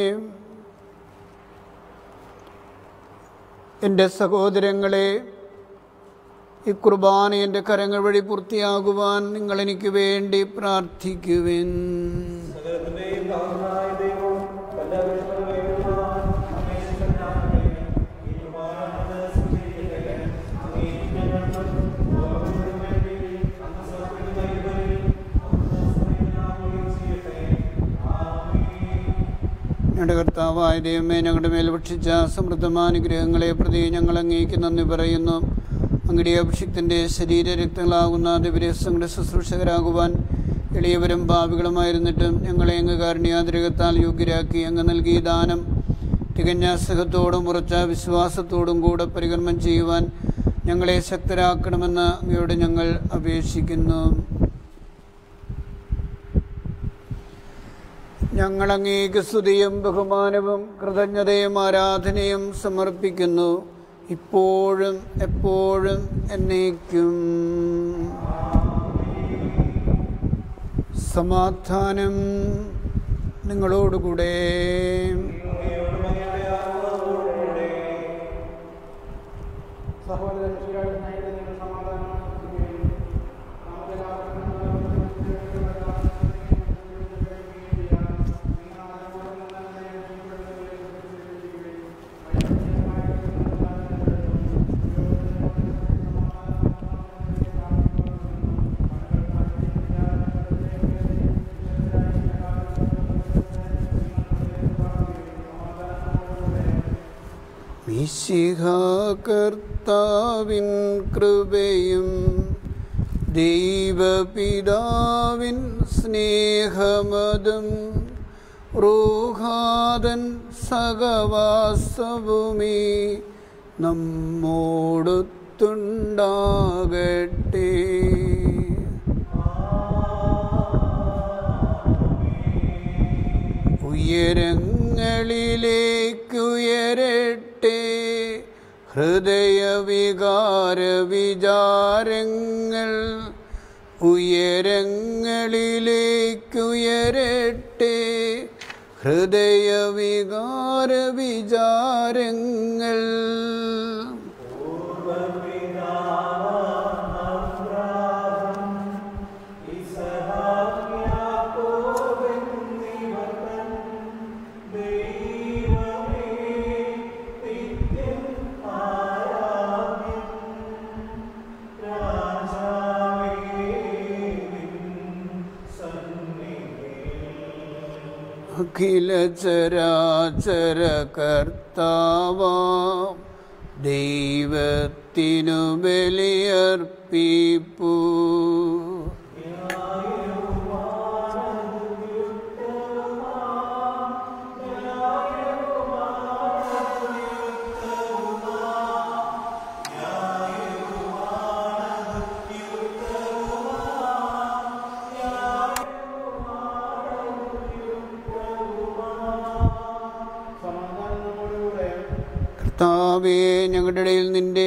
എൻ്റെ സഹോദരങ്ങളെ ഈ കുർബാന എൻ്റെ കരങ്ങൾ വഴി പൂർത്തിയാകുവാൻ നിങ്ങൾ എനിക്ക് വേണ്ടി പ്രാർത്ഥിക്കുവിൻ സകലത്തിന്റെയും നാഥനായ ദൈവം എല്ലാവരും വേണ്ടുവാൻ അങ്ങേ ശരണാകട്ടെ. ഈ കുർബാന സ്വീകരിക്കട്ടെ. അങ്ങേ ഞങ്ങൾക്കും ഓരോരുത്തർക്കും വേണ്ടി അങ്ങ് സമർപ്പിക്കുന്ന ഇവരിൽ അവിടുന്ന് സ്തുതിക്കനാവുകയും ചെയ്യട്ടെ. ആമേൻ. ഞങ്ങളുടെ കർത്താവായ ദൈവമേ ഞങ്ങളുടെ മേൽ ഭക്ഷിച്ച സമൃദ്ധമാനുഗ്രഹങ്ങളെ പ്രതി ഞങ്ങൾ അങ്ങേക്ക് നന്ദി പറയുന്നു അങ്ങയുടെ അഭിഷിക്തൻ്റെ ശരീര രക്തങ്ങളാകുന്ന ദിവരസങ്ങളുടെ ശുശ്രൂഷകരാകുവാൻ എളിയവരും ഭാവികളുമായിരുന്നിട്ടും ഞങ്ങളെ അങ്ങ് കാരുണ്യാതിരകത്താൽ യോഗ്യരാക്കി അങ്ങ് നൽകിയ ദാനം തികഞ്ഞ സഹത്തോടും ഉറച്ച വിശ്വാസത്തോടും കൂടെ പരികർമ്മം ചെയ്യുവാൻ ഞങ്ങളെ ശക്തരാക്കണമെന്ന് അങ്ങയോട് ഞങ്ങൾ അപേക്ഷിക്കുന്നു ഞങ്ങൾ അങ്ങേക്ക് സ്തുതിയും ബഹുമാനവും കൃതജ്ഞതയും ആരാധനയും സമർപ്പിക്കുന്നു ഇപ്പോഴും എപ്പോഴും എന്നേക്കും സമാധാനം നിങ്ങളോടുകൂടെ സഹോദരൻ ശിവരാജ് നായരുടെ നിങ്ങൾ സമാധാനം കർത്താവിൻ കൃപയും ദൈവപിതാവിൻ സ്നേഹമതും റൂഹാദൻ സഹവാസവുമേ നമ്മോടൊത്തുണ്ടാകട്ടെ ഉയരങ്ങളിലേക്കുയരട്ടെ ഹൃദയവികാര വിചാരങ്ങൾ ഉയരങ്ങളിലേക്കുയരട്ടെ ഹൃദയവികാര വിചാരങ്ങൾ അഖില ചരാചര കർത്താവാം ദൈവത്തിനു ബലിയർപ്പിപ്പൂ സമാധാനം നമ്മോടുകൂടെ കർത്താവേ ഞങ്ങളുടെ ഇടയിൽ നിന്റെ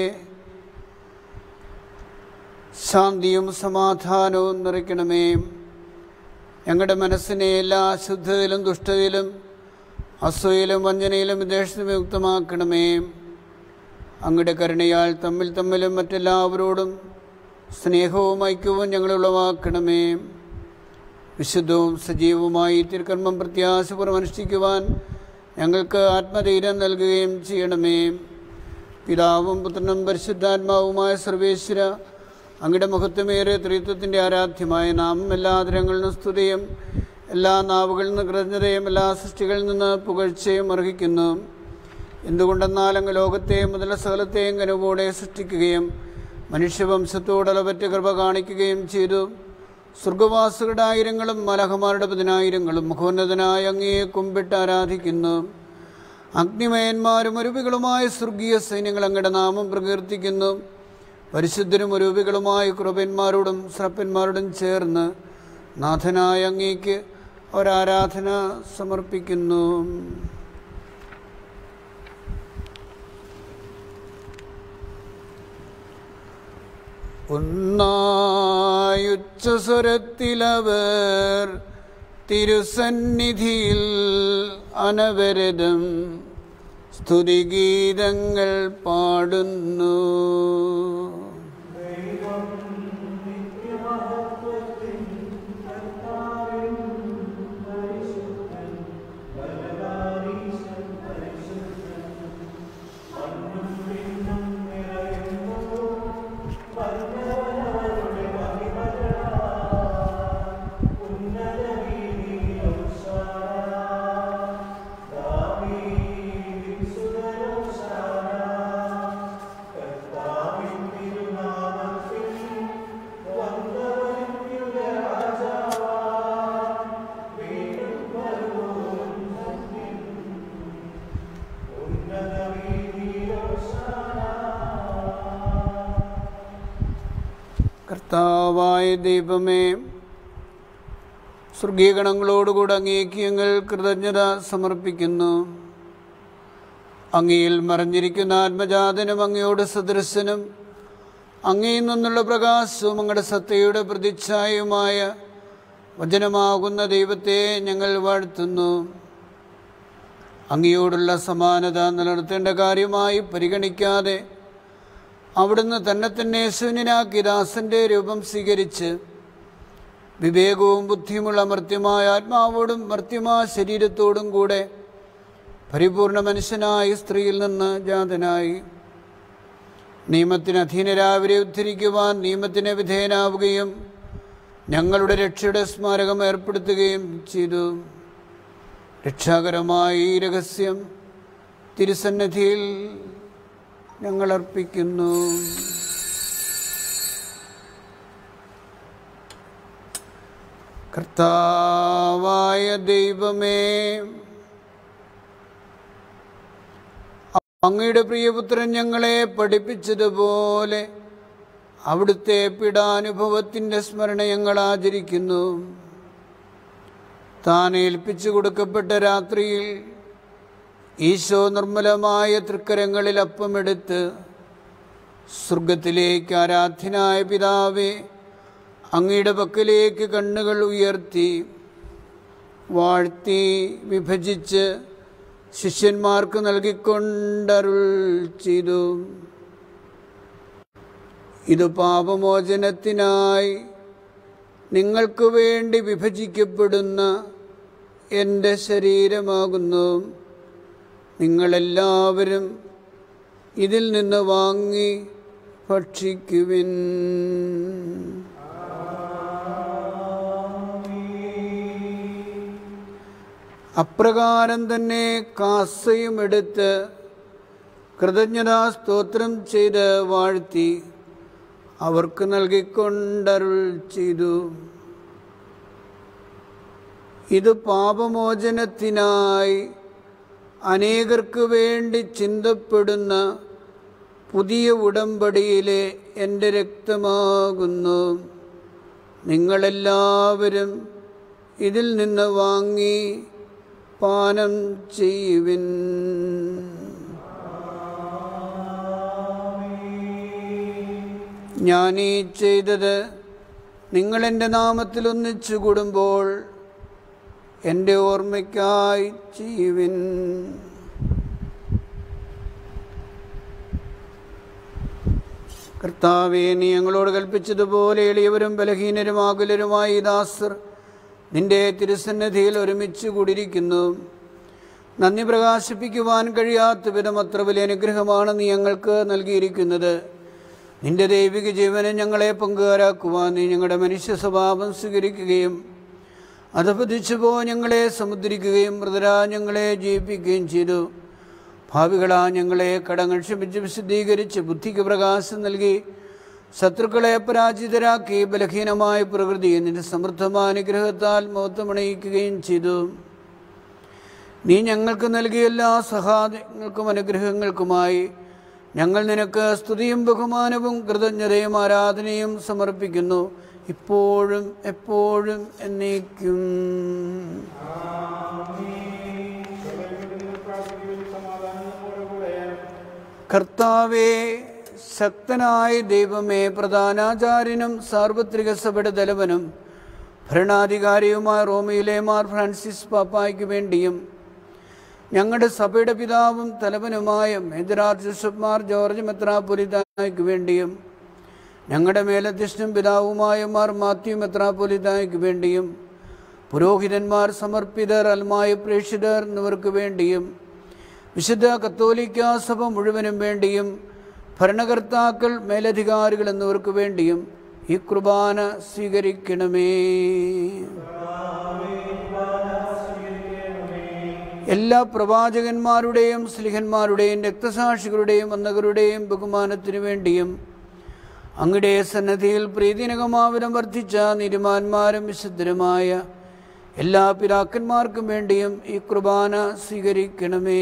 ശാന്തിയും സമാധാനവും നിറയ്ക്കണമേ ഞങ്ങളുടെ മനസ്സിനെ എല്ലാ അശുദ്ധതയിലും ദുഷ്ടതയിലും അസൂയിലും വഞ്ചനയിലും വിദേശത്തും യുക്തമാക്കണമേ അങ്ങയുടെ കരുണയാൽ തമ്മിൽ തമ്മിലും മറ്റെല്ലാവരോടും സ്നേഹവും ഐക്യവും ഞങ്ങൾ ഉളവാക്കണമേ വിശുദ്ധവും സജീവവുമായി തിരുക്കർമ്മം പ്രത്യാശപൂർവ്വം അനുഷ്ഠിക്കുവാൻ ഞങ്ങൾക്ക് ആത്മധൈര്യം നൽകുകയും ചെയ്യണമേ പിതാവും പുത്രനും പരിശുദ്ധാത്മാവുമായ സർവേശ്വര അങ്ങയുടെ മഹത്വമേറെ ത്രിത്വത്തിൻ്റെ ആരാധ്യമായ നാമം എല്ലാ ആദരങ്ങളിൽ നിന്ന് സ്തുതിയും എല്ലാ നാവുകളിൽ നിന്ന് കൃതജ്ഞതയും എല്ലാ സൃഷ്ടികളിൽ നിന്ന് പുകഴ്ചയും അർഹിക്കുന്നു എന്തുകൊണ്ടെന്നാൽ അങ്ങ് ലോകത്തെയും മുതല സകലത്തെയും കനുവോടെ സൃഷ്ടിക്കുകയും മനുഷ്യവംശത്തോടളവറ്റ കൃപ കാണിക്കുകയും ചെയ്തു സ്വർഗവാസികളുടെ ആയിരങ്ങളും മലഹമാരുടെ പതിനായിരങ്ങളും മഹോന്നതനായ അങ്ങയെ കുമ്പിട്ട് ആരാധിക്കുന്നു അഗ്നിമയന്മാരും അരുവികളുമായ സ്വർഗീയ സൈന്യങ്ങൾ അങ്ങയുടെ നാമം പ്രകീർത്തിക്കുന്നു പരിശുദ്ധരും അരൂപികളുമായ കൃപന്മാരോടും ശ്രപ്പന്മാരോടും ചേർന്ന് നാഥനായ അങ്ങേക്ക് ഒരാരാധന സമർപ്പിക്കുന്നു ഒന്നായുച്ചസ്വരത്തിലവർ തിരുസന്നിധിയിൽ അനവരതം സ്തുതിഗീതങ്ങൾ പാടുന്നു കർത്താവായ ദൈവമേ സ്വർഗീയഗണങ്ങളോടുകൂടെ അങ്ങേക്ക് ഞങ്ങൾ കൃതജ്ഞത സമർപ്പിക്കുന്നു അങ്ങയിൽ മറഞ്ഞിരിക്കുന്ന ആത്മജാതനും അങ്ങയോട് സദൃശനും അങ്ങയിൽ നിന്നുള്ള പ്രകാശവും അങ്ങയുടെ സത്തയുടെ പ്രതിച്ഛായയുമായ വചനമാകുന്ന ദൈവത്തെ ഞങ്ങൾ വാഴ്ത്തുന്നു അങ്ങയോടുള്ള സമാനത നിലനിർത്തേണ്ട കാര്യമായി പരിഗണിക്കാതെ അവിടുന്ന് തന്നെ തന്നെ ശൂന്യനാക്കി ദാസന്റെ രൂപം സ്വീകരിച്ച് വിവേകവും ബുദ്ധിയുമുള്ള മർത്യമായ ആത്മാവോടും മർത്യമായ ശരീരത്തോടും കൂടെ പരിപൂർണ മനുഷ്യനായ സ്ത്രീയിൽ നിന്ന് ജാതനായി നിയമത്തിന് അധീനരാവരെ ഉദ്ധരിക്കുവാൻ നിയമത്തിന് വിധേയനാവുകയും ഞങ്ങളുടെ രക്ഷയുടെ സ്മാരകം ഏർപ്പെടുത്തുകയും ചെയ്തു രക്ഷാകരമായ ഈ രഹസ്യം തിരുസന്നിധിയിൽ ഞങ്ങൾ അർപ്പിക്കുന്നു കർത്താവായ ദൈവമേ അങ്ങയുടെ പ്രിയപുത്രൻ ഞങ്ങളെ പഠിപ്പിച്ചതുപോലെ അവിടുത്തെ പീഡാനുഭവത്തിൻ്റെ സ്മരണ ഞങ്ങൾ ആചരിക്കുന്നു താൻ ഏൽപ്പിച്ചു കൊടുക്കപ്പെട്ട രാത്രിയിൽ ഈശോ നിർമ്മലമായ തൃക്കരങ്ങളിൽ അപ്പമെടുത്ത് സ്വർഗത്തിലേക്ക് ആരാധ്യനായ പിതാവേ അങ്ങയുടെ പക്കലേക്ക് കണ്ണുകൾ ഉയർത്തി വാഴ്ത്തി വിഭജിച്ച് ശിഷ്യന്മാർക്ക് നൽകിക്കൊണ്ടരുൾ ചെയ്തു ഇത് പാപമോചനത്തിനായി നിങ്ങൾക്ക് വേണ്ടി വിഭജിക്കപ്പെടുന്ന എൻ്റെ ശരീരമാകുന്നു നിങ്ങളെല്ലാവരും ഇതിൽ നിന്ന് വാങ്ങി ഭക്ഷിക്കുവിൻ അപ്രകാരം തന്നെ കാസയും എടുത്ത് കൃതജ്ഞതാ സ്തോത്രം ചെയ്ത് വാഴ്ത്തി അവർക്ക് നൽകിക്കൊണ്ടരുൾ ചെയ്തു ഇത് പാപമോചനത്തിനായി അനേകർക്ക് വേണ്ടി ചിന്തപ്പെടുന്ന പുതിയ ഉടമ്പടിയിലെ എൻ്റെ രക്തമാകുന്നു നിങ്ങളെല്ലാവരും ഇതിൽ നിന്ന് വാങ്ങി പാനം ചെയ്യുവിൻ ഞാനീ ചെയ്തത് നിങ്ങളെൻ്റെ നാമത്തിൽ ഒന്നിച്ചു കൂടുമ്പോൾ എൻ്റെ ഓർമ്മയ്ക്കായി ചെയ്യുവിൻ കർത്താവെ നീ ഞങ്ങളോട് കൽപ്പിച്ചതുപോലെ എളിയവരും ബലഹീനരും ആകുലരുമായി ഈ ദാസർ നിന്റെ തിരുസന്നിധിയിൽ ഒരുമിച്ച് കൂടിയിരിക്കുന്നു നന്ദി പ്രകാശിപ്പിക്കുവാൻ കഴിയാത്ത വിധം അത്ര വലിയ അനുഗ്രഹമാണ് നീ ഞങ്ങൾക്ക് നൽകിയിരിക്കുന്നത് നിന്റെ ദൈവിക ജീവനെ ഞങ്ങളെ പങ്കുകാരാക്കുവാൻ നീ ഞങ്ങളുടെ മനുഷ്യ സ്വഭാവം സ്വീകരിക്കുകയും അധപതിച്ചു പോ ഞങ്ങളെ സമുദ്രിക്കുകയും മൃതരാ ഞങ്ങളെ ജീവിപ്പിക്കുകയും ചെയ്തു ഭാവികളാ ഞങ്ങളെ കടങ്ങൾ ക്ഷമിച്ച് വിശദീകരിച്ച് ബുദ്ധിക്ക് പ്രകാശം നൽകി ശത്രുക്കളെ പരാജിതരാക്കി ബലഹീനമായ പ്രകൃതിയെ നിന്റെ സമൃദ്ധമായ അനുഗ്രഹത്താൽ മഹത്വമണിയിക്കുകയും ചെയ്തു നീ ഞങ്ങൾക്ക് നൽകിയ എല്ലാ സഹായങ്ങൾക്കും അനുഗ്രഹങ്ങൾക്കുമായി ഞങ്ങൾ നിനക്ക് സ്തുതിയും ബഹുമാനവും കൃതജ്ഞതയും ആരാധനയും സമർപ്പിക്കുന്നു ഇപ്പോഴും എപ്പോഴും എന്നേക്കും കർത്താവേ ശക്തനായ ദൈവമേ പ്രധാനാചാര്യനും സാർവത്രിക സഭയുടെ തലവനും ഭരണാധികാരിയുമായ റോമിയിലെ മാർ ഫ്രാൻസിസ് പാപ്പായ്ക്ക് വേണ്ടിയും ഞങ്ങളുടെ സഭയുടെ പിതാവും തലവനുമായ മേജറാർ ജോസഫ് മാർ ജോർജ് മെത്രാപൊലിതായ്ക്ക് വേണ്ടിയും ഞങ്ങളുടെ മേലധ്യക്ഷനും പിതാവുമായ മാർ മാത്യു മെത്രാപൊലിതായ്ക്ക് വേണ്ടിയും പുരോഹിതന്മാർ സമർപ്പിതർ അൽമായ പ്രേക്ഷിതർ എന്നിവർക്ക് വേണ്ടിയും വിശുദ്ധ കത്തോലിക്ക സഭ മുഴുവനും വേണ്ടിയും ഭരണകർത്താക്കൾ മേലധികാരികൾ എന്നിവർക്ക് വേണ്ടിയും ഈ കുർബാന സ്വീകരിക്കണമേ എല്ലാ പ്രവാചകന്മാരുടെയും സ്ലിഹന്മാരുടെയും രക്തസാക്ഷികളുടെയും വന്നകരുടെയും ബഹുമാനത്തിനു വേണ്ടിയും അങ്ങയുടെ സന്നദ്ധിയിൽ പ്രീതിനകമാവരം വർദ്ധിച്ച നിരുമാന്മാരും വിശുദ്ധരുമായ എല്ലാ പിതാക്കന്മാർക്കും വേണ്ടിയും ഈ കുർബാന സ്വീകരിക്കണമേ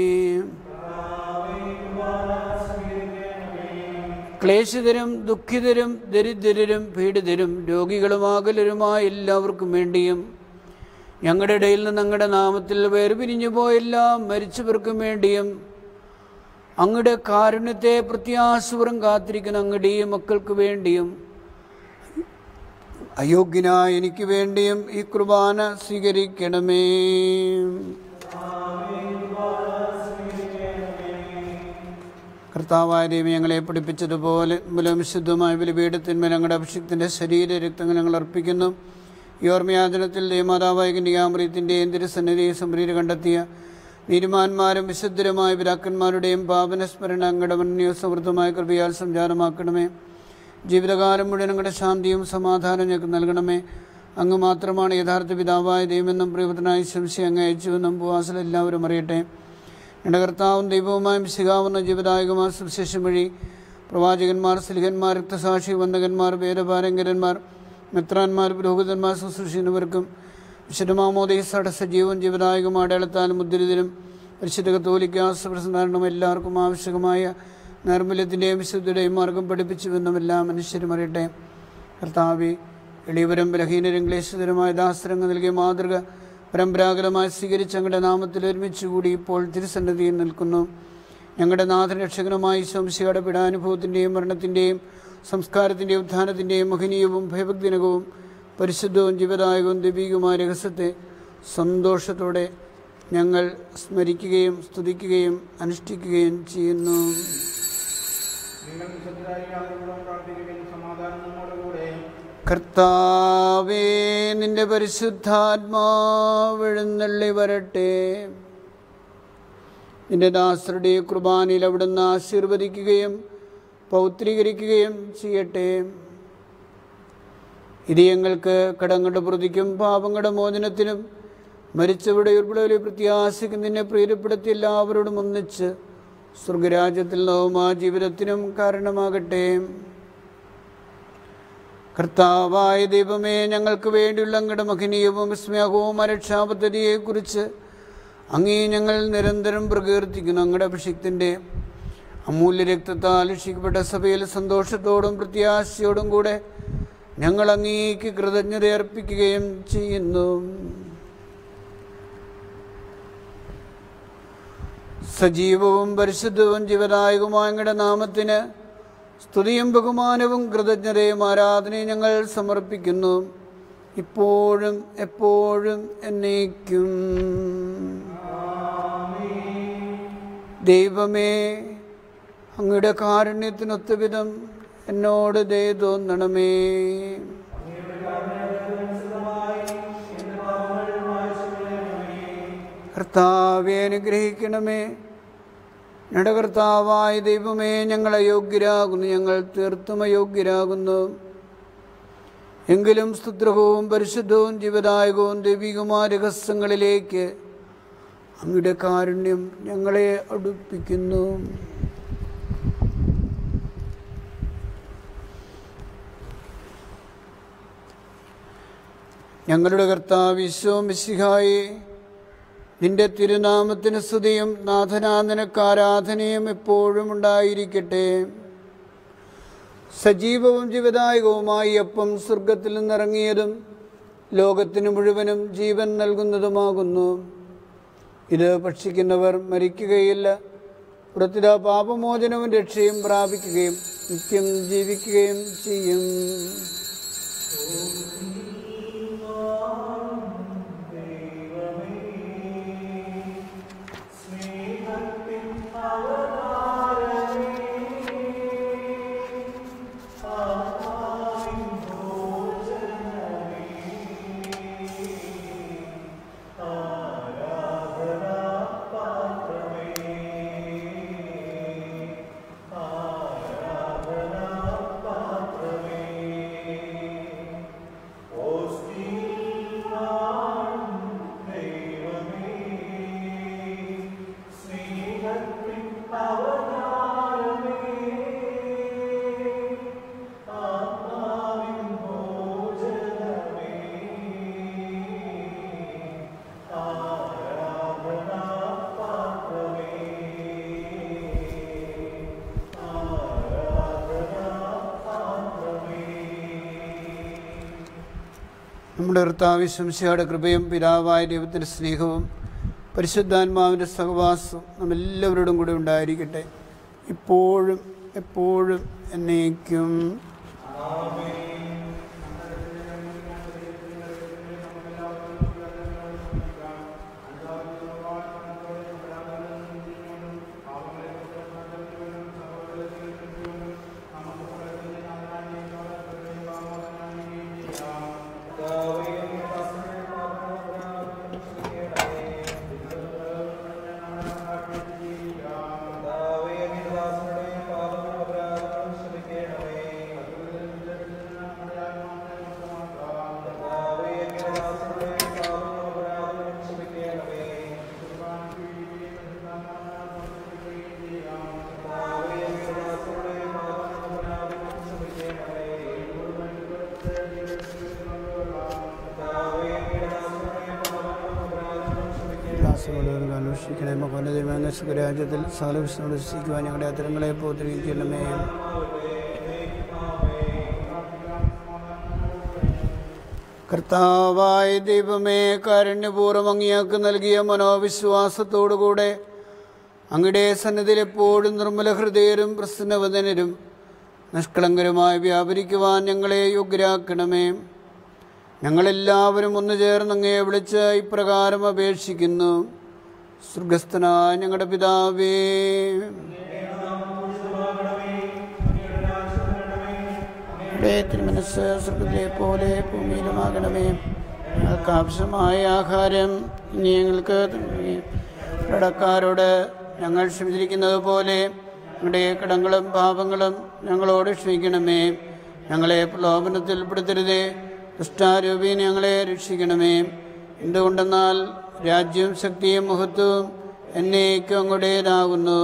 ക്ലേശിതരും ദുഃഖിതരും ദരിദ്രരും പീഡിതരും രോഗികളും അകലരുമായ എല്ലാവർക്കും വേണ്ടിയും ഞങ്ങളുടെ ഇടയിൽ നിന്ന് അങ്ങയുടെ നാമത്തിൽ വേർപിരിഞ്ഞു പോയെല്ലാം മരിച്ചവർക്കും വേണ്ടിയും അങ്ങയുടെ കാരുണ്യത്തെ പ്രത്യാശപുരം കാത്തിരിക്കുന്ന അങ്ങയുടെ മക്കൾക്ക് വേണ്ടിയും അയോഗ്യനായ എനിക്ക് വേണ്ടിയും ഈ കുർബാന സ്വീകരിക്കണമേ കർത്താവായ ദൈവം ഞങ്ങളെ പഠിപ്പിച്ചതുപോലെ മൂലം ശുദ്ധമായ ബലിപീഠത്തിന്മേൽ ഞങ്ങളുടെ അഭിഷിക്തിൻ്റെ ശരീര രക്തങ്ങൾ ഞങ്ങൾ അർപ്പിക്കുന്നു ഈ ഓർമ്മയാചനത്തിൽ ദേവമാതാവായ കന്യാമറിയത്തിൻ്റെയും തിരുസന്നിധിയെ സംപ്രീതി കണ്ടെത്തിയ നീതിമാന്മാരും വിശുദ്ധരുമായ പിതാക്കന്മാരുടെയും പാപനസ്മരണ അങ്ങയുടെ മണ്ണിയോ സമൃദ്ധമായ കൃപയാൽ സംചാരമാക്കണമേ ജീവിതകാലം മുഴുവൻ അങ്ങയുടെ ശാന്തിയും സമാധാനവും ഞങ്ങൾക്ക് നൽകണമേ അങ്ങ് മാത്രമാണ് യഥാർത്ഥ പിതാവായ ദൈവമെന്നും പ്രിയപുത്രനായി ശംസി അങ്ങ് അയച്ചുവെന്നും ഉപവാസം എല്ലാവരും അറിയട്ടെ എൻ്റെ കർത്താവും ദൈവവുമായും ശിഖാവുന്ന ജീവദായകമാർ സുവിശേഷം വഴി പ്രവാചകന്മാർ സ്ലിഹന്മാർ രക്തസാക്ഷി വന്ദകന്മാർ വേദപാരങ്കരന്മാർ മിത്രാന്മാർ പുരോഹിതന്മാർ ശുശ്രൂഷിക്കുന്നവർക്കും വിശുദ്ധമാമോദീസയുടെ സജീവൻ ജീവദായകം അടയാളത്താലും മുദ്രിതനും പരിശുദ്ധ കത്തോലിക്ക പ്രസംഗാരണം എല്ലാവർക്കും ആവശ്യകമായ നൈർമല്യത്തിൻ്റെയും വിശുദ്ധിയുടെയും മാർഗം പഠിപ്പിച്ചുവെന്നും എല്ലാ മനുഷ്യരും അറിയട്ടെ കർത്താവി എളിയവരും ബലഹീനരും ക്ലേശതരമായ ദാസരങ്ങൾ നൽകിയ മാതൃക പരമ്പരാഗതമായി സ്വീകരിച്ച് ഞങ്ങളുടെ നാമത്തിൽ ഒരുമിച്ച് കൂടി ഇപ്പോൾ തിരുസന്നിധിയിൽ നിൽക്കുന്നു ഞങ്ങളുടെ നാഥൻ രക്ഷകനുമായി ശംശയുടെ പിടാനുഭവത്തിൻ്റെയും മരണത്തിൻ്റെയും സംസ്കാരത്തിൻ്റെയും ഉത്ഥാനത്തിൻ്റെയും മഹനീയവും ഭയഭക്തിനകവും പരിശുദ്ധവും ജീവദായകവും ദൈവികവുമായ രഹസ്യത്തെ സന്തോഷത്തോടെ ഞങ്ങൾ സ്മരിക്കുകയും സ്തുതിക്കുകയും അനുഷ്ഠിക്കുകയും ചെയ്യുന്നു നിങ്ങൾ വിശുദ്ധരായി യാതൊരുവിധം പ്രാർത്ഥിക്കുകയും സമാധാനം നമ്മോടുകൂടെ കർത്താവേ നിന്റെ പരിശുദ്ധാത്മാവെഴുന്നള്ളി വരട്ടെ നിന്റെ ദാസരുടെ കുർബാനയിൽ അവിടുന്ന് ആശീർവദിക്കുകയും പൗത്രീകരിക്കുകയും ചെയ്യട്ടെ ഇത് ഞങ്ങൾക്ക് കടങ്ങളുടെ പ്രതിക്കും പാപങ്ങളുടെ മോചനത്തിനും മരിച്ചവരുടെ ഉൾപ്പെടെ പ്രത്യാശയ്ക്ക് നിന്നെ പ്രീതിപ്പെടുത്തി എല്ലാവരോടും ഒന്നിച്ച് സ്വർഗരാജ്യത്തിൽ നവമാ ജീവിതത്തിനും കാരണമാകട്ടെ കർത്താവായ ദൈവമേ ഞങ്ങൾക്ക് വേണ്ടിയുള്ള അങ്ങയുടെ മഹനീയവും വിസ്മയവും അരക്ഷാപദ്ധതിയെക്കുറിച്ച് അങ്ങേ ഞങ്ങൾ നിരന്തരം പ്രകീർത്തിക്കുന്നു അങ്ങയുടെ അഭിഷിക്തിൻ്റെ അമൂല്യ രക്തത്താൽ രക്ഷിക്കപ്പെട്ട സഭയിൽ സന്തോഷത്തോടും പ്രത്യാശയോടും കൂടെ ഞങ്ങൾ അങ്ങേക്ക് കൃതജ്ഞത അർപ്പിക്കുകയും ചെയ്യുന്നു സജീവവും പരിശുദ്ധവും ജീവദായകവുമായ അങ്ങയുടെ നാമത്തിന് സ്തുതിയും ബഹുമാനവും കൃതജ്ഞതയും ആരാധനയും ഞങ്ങൾ സമർപ്പിക്കുന്നു ഇപ്പോഴും എപ്പോഴും എന്നേക്കും ദൈവമേ അങ്ങയുടെ കാരുണ്യത്തിനൊത്ത വിധം എന്നോട് ദയ തോന്നണമേ കർത്താവെ അനുഗ്രഹിക്കണമേ ഞങ്ങളുടെ കർത്താവായ ദൈവമേ ഞങ്ങൾ അയോഗ്യരാകുന്നു ഞങ്ങൾ തീർത്തും അയോഗ്യരാകുന്നു എങ്കിലും സ്തുത്രവും പരിശുദ്ധവും ജീവദായകവും ദൈവികമായ രഹസ്യങ്ങളിലേക്ക് അങ്ങയുടെ കാരുണ്യം ഞങ്ങളെ അടുപ്പിക്കുന്നു ഞങ്ങളുടെ കർത്താവ് വിശ്വമിശിഹായി നിന്റെ തിരുനാമത്തിന് സ്തുതിയും നാഥനാ നിനക്ക് ആരാധനയും എപ്പോഴും ഉണ്ടായിരിക്കട്ടെ സജീവവും ജീവദായകവുമായി അപ്പം സ്വർഗത്തിൽ നിന്നിറങ്ങിയതും ലോകത്തിന് മുഴുവനും ജീവൻ നൽകുന്നതുമാകുന്നു ഇത് ഭക്ഷിക്കുന്നവർ മരിക്കുകയില്ല പുറത്തിത പാപമോചനവും രക്ഷയും പ്രാപിക്കുകയും നിത്യം ജീവിക്കുകയും ചെയ്യും നമ്മുടെ കർത്താവിശംശയുടെ കൃപയും പിതാവായ ദൈവത്തിൻ്റെ സ്നേഹവും പരിശുദ്ധാത്മാവിൻ്റെ സഹവാസവും നമ്മെല്ലാവരോടും കൂടെ ഉണ്ടായിരിക്കട്ടെ ഇപ്പോഴും എപ്പോഴും എന്നേക്കും സകലവർക്കും അന്വേഷിക്കണേ മകോന്നതിരുമേങ്ങ സുഖരാജ്യത്തിൽ സകല വിശ്വസിക്കുവാൻ ഞങ്ങളുടെ അത്തരങ്ങളെ പോത്തിരിക്കും ചെയ്യണമേ കർത്താവായ ദൈവമേ കാരുണ്യപൂർവ്വം അങ്ങിയാക്ക് നൽകിയ മനോവിശ്വാസത്തോടുകൂടെ അങ്ങയുടെ സന്നിധിയിൽ എപ്പോഴും നിർമ്മല ഹൃദയരും പ്രസന്നവദനരും നിഷ്കളങ്കരുമായി വ്യാപരിക്കുവാൻ ഞങ്ങളെ യോഗ്യരാക്കണമേ ഞങ്ങളെല്ലാവരും ഒന്നു ചേർന്ന് അങ്ങയെ വിളിച്ച് ഇപ്രകാരം അപേക്ഷിക്കുന്നു സ്വർഗസ്ഥനായ ഞങ്ങളുടെ പിതാവേ അങ്ങയുടെ തിരുമനസ് സ്വർഗത്തിലെ പോലെ ഭൂമിയിലുമാകണമേ ഞങ്ങൾക്ക് ആവശ്യമായ ആഹാരം ഇനി ഞങ്ങൾക്ക് തരണമേ. കടക്കാരോട് ഞങ്ങൾ ക്ഷമിച്ചിരിക്കുന്നത് പോലെ ഞങ്ങളുടെ കടങ്ങളും പാപങ്ങളും ഞങ്ങളോട് ക്ഷമിക്കണമേ ഞങ്ങളെ പ്രലോഭനത്തിൽ പെടുത്തരുതേ ദുഷ്ടാരൂപി ഞങ്ങളെ രക്ഷിക്കണമേ എന്തുകൊണ്ടെന്നാൽ രാജ്യവും ശക്തിയും മഹത്വവും എന്നേക്കും അങ്ങുടേതാകുന്നു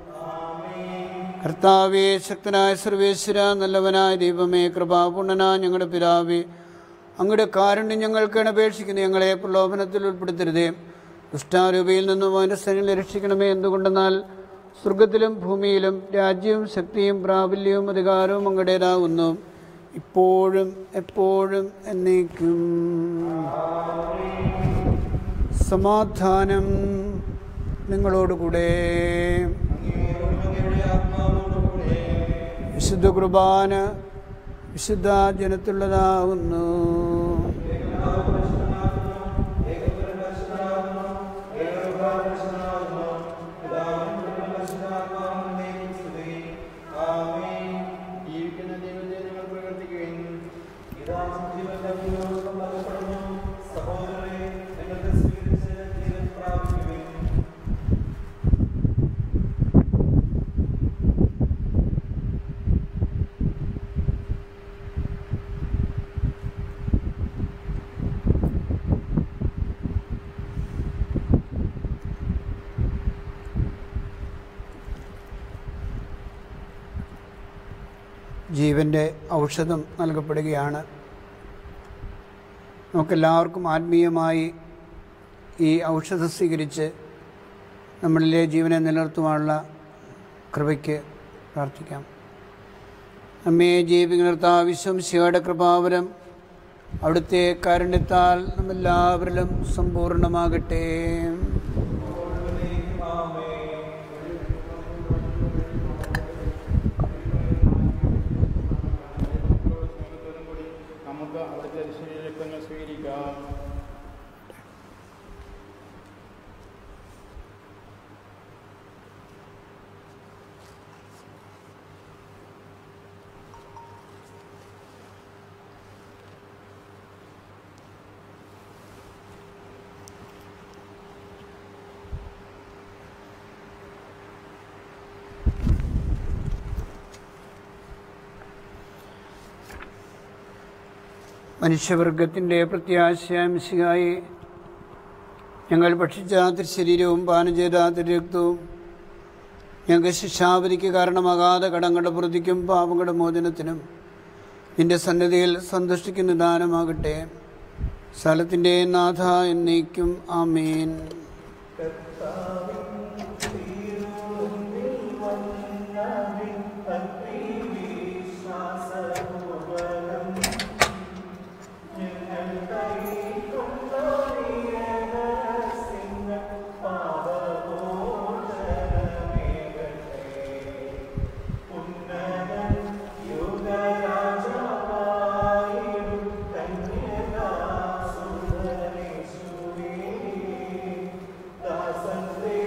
കർത്താവേ ശക്തനായ സർവേശ്വര നല്ലവനായ ദൈവമേ കൃപാപൂർണനായ ഞങ്ങളുടെ പിതാവേ അങ്ങയുടെ കാരുണ്യം ഞങ്ങൾക്ക് അപേക്ഷിക്കുന്നു ഞങ്ങളെ പ്രലോഭനത്തിൽ ഉൾപ്പെടുത്തരുതേ ദുഷ്ടാരൂപയിൽ നിന്നും അവൻ്റെ സൈന്യം രക്ഷിക്കണമേ എന്തുകൊണ്ടെന്നാൽ സ്വർഗത്തിലും ഭൂമിയിലും രാജ്യവും ശക്തിയും പ്രാബല്യവും അധികാരവും അങ്ങടേതാകുന്നു ഇപ്പോഴും എപ്പോഴും എന്നേക്കും സമാധാനം നിങ്ങളോടുകൂടെ വിശുദ്ധ കുർബാന വിശുദ്ധ ജനത്തുള്ളതാകുന്നു ജീവിക്കുന്ന ദൈവത്തെ നിങ്ങൾ പ്രവർത്തിക്കുകയും സഹോദരനെ നിങ്ങൾക്ക് സ്വീകരിച്ച് ജീവൻ പ്രാപിക്കുകയും ജീവൻ്റെ ഔഷധം നൽകപ്പെടുകയാണ് നമുക്കെല്ലാവർക്കും ആത്മീയമായി ഈ ഔഷധം സ്വീകരിച്ച് നമ്മളിലെ ജീവനെ നിലനിർത്തുവാനുള്ള കൃപയ്ക്ക് പ്രാർത്ഥിക്കാം നമ്മെ ജീവിക്കുന്ന വിശ്വംശയുടെ കൃപാവരം അവിടുത്തെ കാരുണ്യത്താൽ നമ്മെല്ലാവരിലും സമ്പൂർണ്ണമാകട്ടെ കൂടി നമുക്ക് അവിടുത്തെ ശരീരങ്ങൾ സ്വീകരിക്കാം മനുഷ്യവർഗത്തിൻ്റെ പ്രത്യാശാംശികായി ഞങ്ങൾ ഭക്ഷിച്ച തിരുശരീരവും പാനം ചെയ്ത തിരുരക്തവും ഞങ്ങൾക്ക് ശിക്ഷാവധിക്ക് കാരണമാകാതെ കടങ്ങളുടെ പ്രതിക്കും പാപങ്ങളുടെ മോചനത്തിനും നിന്റെ സന്നദ്ധയിൽ സന്തുഷ്ടിക്കുന്ന ദാനമാകട്ടെ സ്ഥലത്തിൻ്റെ നാഥ എന്നേക്കും ആമേൻ ദാസന്റെ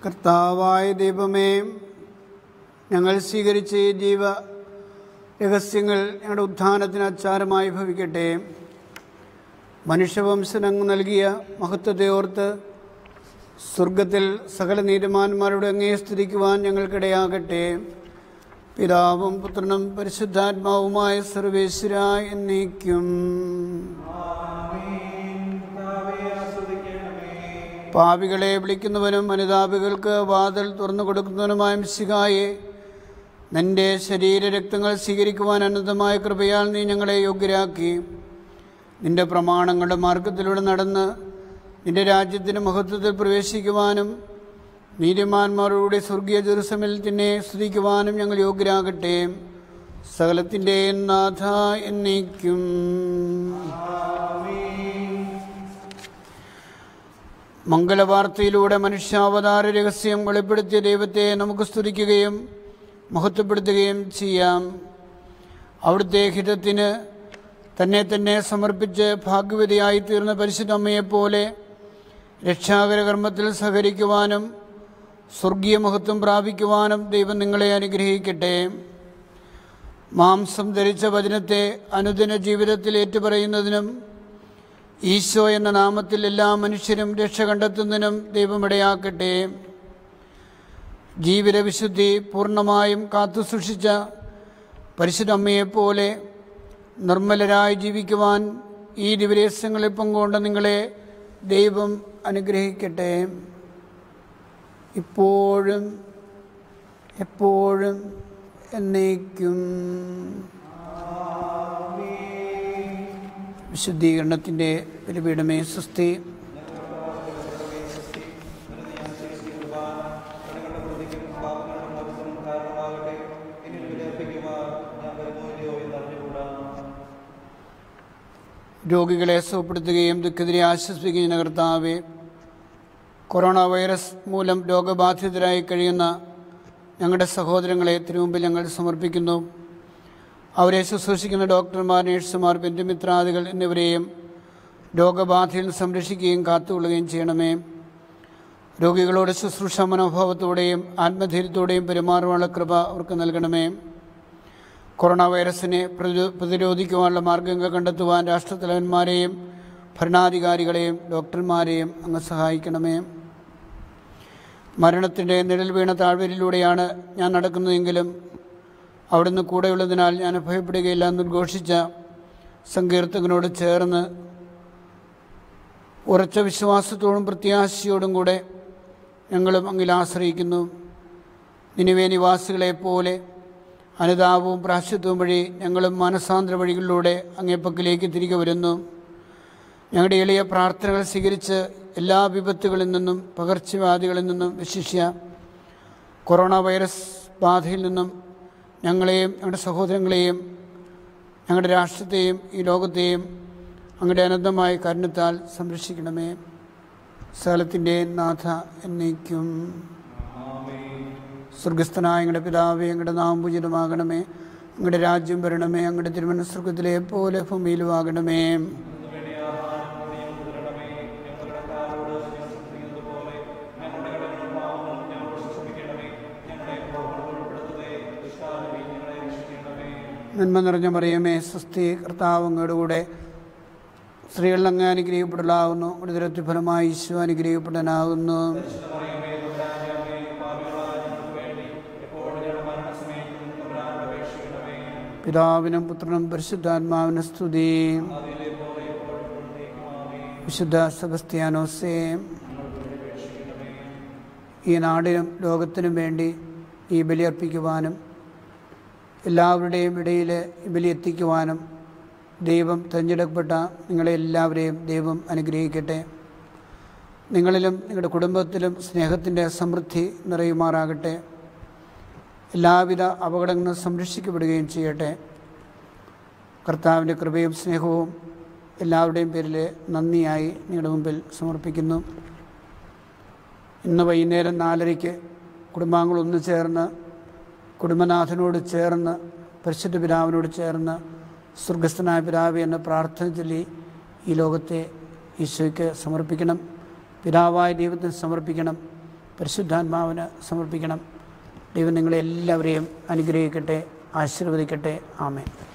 കർത്താവായ ദൈവമേ ഞങ്ങൾ സ്വീകരിച്ച ഈ ജീവ രഹസ്യങ്ങൾ ഞങ്ങളുടെ ഉത്ഥാനത്തിന് അച്ചാരമായി ഭവിക്കട്ടെ മനുഷ്യവംശനങ്ങ് നൽകിയ മഹത്വത്തെ ഓർത്ത് സ്വർഗത്തിൽ സകല നീതിമാന്മാരുടെ അങ്ങേ സ്തുതിക്കുവാൻ ഞങ്ങൾക്കിടയാകട്ടെ പിതാവും പുത്രനും പരിശുദ്ധാത്മാവുമായ സർവേശ്വര എന്നേക്കും പാപികളെ വിളിക്കുന്നവനും അനുതാപികൾക്ക് വാതിൽ തുറന്നു കൊടുക്കുന്നവനുമായ മിശിഹായെ നിന്റെ ശരീരരക്തങ്ങൾ സ്വീകരിക്കുവാൻ അനന്തമായ കൃപയാൽ നീ ഞങ്ങളെ യോഗ്യരാക്കി നിന്റെ പ്രമാണങ്ങളുടെ മാർഗത്തിലൂടെ നടന്ന് നിന്റെ രാജ്യത്തിന് മഹത്വത്തിൽ പ്രവേശിക്കുവാനും നീതിമാന്മാരോടെ സ്വർഗീയ ജെറുസമിൽ തന്നെ സ്തുതിക്കുവാനും ഞങ്ങൾ യോഗ്യരാകട്ടെ സകലത്തിൻ്റെ നാഥ എന്നേക്കും മംഗളവാർത്തയിലൂടെ മനുഷ്യാവതാര രഹസ്യം വെളിപ്പെടുത്തിയ ദൈവത്തെ നമുക്ക് സ്തുതിക്കുകയും മഹത്വപ്പെടുത്തുകയും ചെയ്യാം അവിടുത്തെ ഹിതത്തിന് തന്നെ തന്നെ സമർപ്പിച്ച് ഭാഗ്യവതിയായി തീർന്ന പരിശുദ്ധ അമ്മയെപ്പോലെ രക്ഷാകര കർമ്മത്തിൽ സഹകരിക്കുവാനും സ്വർഗീയ മഹത്വം പ്രാപിക്കുവാനും ദൈവം നിങ്ങളെ അനുഗ്രഹിക്കട്ടെ മാംസം ധരിച്ച വചനത്തെ അനുദിന ജീവിതത്തിൽ ഏറ്റുപറയുന്നതിനും ഈശോ എന്ന നാമത്തിൽ എല്ലാ മനുഷ്യരും രക്ഷ കണ്ടെത്തുന്നതിനും ദൈവമിടയാക്കട്ടെ ജീവിത വിശുദ്ധി പൂർണ്ണമായും കാത്തുസൂക്ഷിച്ച പരിശുദ്ധ അമ്മയെപ്പോലെ നിർമ്മലരായി ജീവിക്കുവാൻ ഈ ദിവരേശങ്ങളിൽ പങ്കുകൊണ്ട് നിങ്ങളെ ദൈവം അനുഗ്രഹിക്കട്ടെ ഇപ്പോഴും എപ്പോഴും എന്നേക്കും വിശുദ്ധീകരണത്തിൻ്റെ ബലിപീഠമേ സുസ്ഥി രോഗികളെ സുഖപ്പെടുത്തുകയും ദുഃഖിതരെ ആശ്വസിപ്പിക്കുകയും കർത്താവെ കൊറോണ വൈറസ് മൂലം രോഗബാധിതരായി കഴിയുന്ന ഞങ്ങളുടെ സഹോദരങ്ങളെ തിരുമുമ്പിൽ ഞങ്ങൾ സമർപ്പിക്കുന്നു അവരെ ശുശ്രൂഷിക്കുന്ന ഡോക്ടർമാർ നഴ്സുമാർ ബന്ധുമിത്രാദികൾ എന്നിവരെയും രോഗബാധയിൽ നിന്ന് സംരക്ഷിക്കുകയും കാത്തുകൊള്ളുകയും ചെയ്യണമേ രോഗികളോട് ശുശ്രൂഷ മനോഭാവത്തോടെയും ആത്മധൈര്യത്തോടെയും പെരുമാറുവാനുള്ള കൃപ അവർക്ക് നൽകണമേ കൊറോണ വൈറസിനെ പ്രതിരോ- പ്രതിരോധിക്കുവാനുള്ള മാർഗങ്ങൾ കണ്ടെത്തുവാൻ രാഷ്ട്രത്തലവന്മാരെയും ഭരണാധികാരികളെയും ഡോക്ടർമാരെയും അങ്ങ് സഹായിക്കണമേ മരണത്തിൻ്റെ നിഴൽ വീണ താഴ്വരയിലൂടെയാണ് ഞാൻ നടക്കുന്നതെങ്കിലും അവിടുന്ന് കൂടെയുള്ളതിനാൽ ഞാൻ ഭയപ്പെടുകയില്ല എന്ന് ഉദ്ഘോഷിച്ച സങ്കീർത്തകനോട് ചേർന്ന് ഉറച്ച വിശ്വാസത്തോടും പ്രത്യാശയോടും കൂടെ ഞങ്ങളും അങ്ങിൽ ആശ്രയിക്കുന്നു നിനിവേ നിവാസികളെ പോലെ അനുതാപവും പ്രാശ്യത്വവും വഴി ഞങ്ങളും മാനസാന്തര വഴികളിലൂടെ അങ്ങേപ്പക്കിലേക്ക് തിരികെ വരുന്നു ഞങ്ങളുടെ എളിയ പ്രാർത്ഥനകൾ സ്വീകരിച്ച് എല്ലാ വിപത്തുകളിൽ നിന്നും പകർച്ചവ്യാധികളിൽ നിന്നും വിശിഷ്യ കൊറോണ വൈറസ് ബാധയിൽ നിന്നും ഞങ്ങളെയും ഞങ്ങളുടെ സഹോദരങ്ങളെയും ഞങ്ങളുടെ രാഷ്ട്രത്തെയും ഈ ലോകത്തെയും അങ്ങയുടെ അനന്തമായ കാരണത്താൽ സംരക്ഷിക്കണമേ സകലത്തിൻ്റെ നാഥ എന്നേക്കും സ്വർഗസ്ഥനായ ഞങ്ങളുടെ പിതാവേ ഞങ്ങളുടെ നാം പൂജിതമാകണമേ അങ്ങയുടെ രാജ്യം വരണമേ അങ്ങയുടെ തിരുമന സ്വർഗത്തിലെ പോലെ ഭൂമിയിലും ആകണമേ നന്മ നിറഞ്ഞ മറിയമേ സ്വസ്തി കർത്താവ് അങ്ങയുടെ കൂടെ സ്ത്രീകളിൽ അങ്ങ് അനുഗ്രഹിക്കപ്പെടലാകുന്നു ഉടതിരത്തി ഫലമായി ഈശോ അനുഗ്രഹിക്കപ്പെടാനാകുന്നു പിതാവിനും പുത്രനും പരിശുദ്ധാത്മാവിനും സ്തുതി വിശുദ്ധ സെബസ്ത്യാനോസേ ഈ നാടിനും ലോകത്തിനും വേണ്ടി ഈ ബലിയർപ്പിക്കുവാനും എല്ലാവരുടെയും ഇടയിൽ ഈ ബലി എത്തിക്കുവാനും ദൈവം തിരഞ്ഞെടുക്കപ്പെട്ട നിങ്ങളെ എല്ലാവരെയും ദൈവം അനുഗ്രഹിക്കട്ടെ നിങ്ങളിലും നിങ്ങളുടെ കുടുംബത്തിലും സ്നേഹത്തിൻ്റെ സമൃദ്ധി നിറയുമാറാകട്ടെ എല്ലാവിധ അപകടങ്ങളും സംരക്ഷിക്കപ്പെടുകയും ചെയ്യട്ടെ കർത്താവിൻ്റെ കൃപയും സ്നേഹവും എല്ലാവരുടെയും പേരിൽ നന്ദിയായി നിങ്ങളുടെ മുമ്പിൽ സമർപ്പിക്കുന്നു ഇന്ന് വൈകുന്നേരം നാലരയ്ക്ക് കുടുംബാംഗങ്ങൾ ഒന്ന് ചേർന്ന് കുടുംബനാഥനോട് ചേർന്ന് പരിശുദ്ധ പിതാവിനോട് ചേർന്ന് സ്വർഗസ്ഥനായ പിതാവ് എന്ന പ്രാർത്ഥന ചൊല്ലി ഈ ലോകത്തെ ഈശോയ്ക്ക് സമർപ്പിക്കണം പിതാവായ ദൈവത്തിന് സമർപ്പിക്കണം പരിശുദ്ധാത്മാവിന് സമർപ്പിക്കണം ദൈവം നിങ്ങളെ എല്ലാവരെയും അനുഗ്രഹിക്കട്ടെ ആശീർവദിക്കട്ടെ ആമേൻ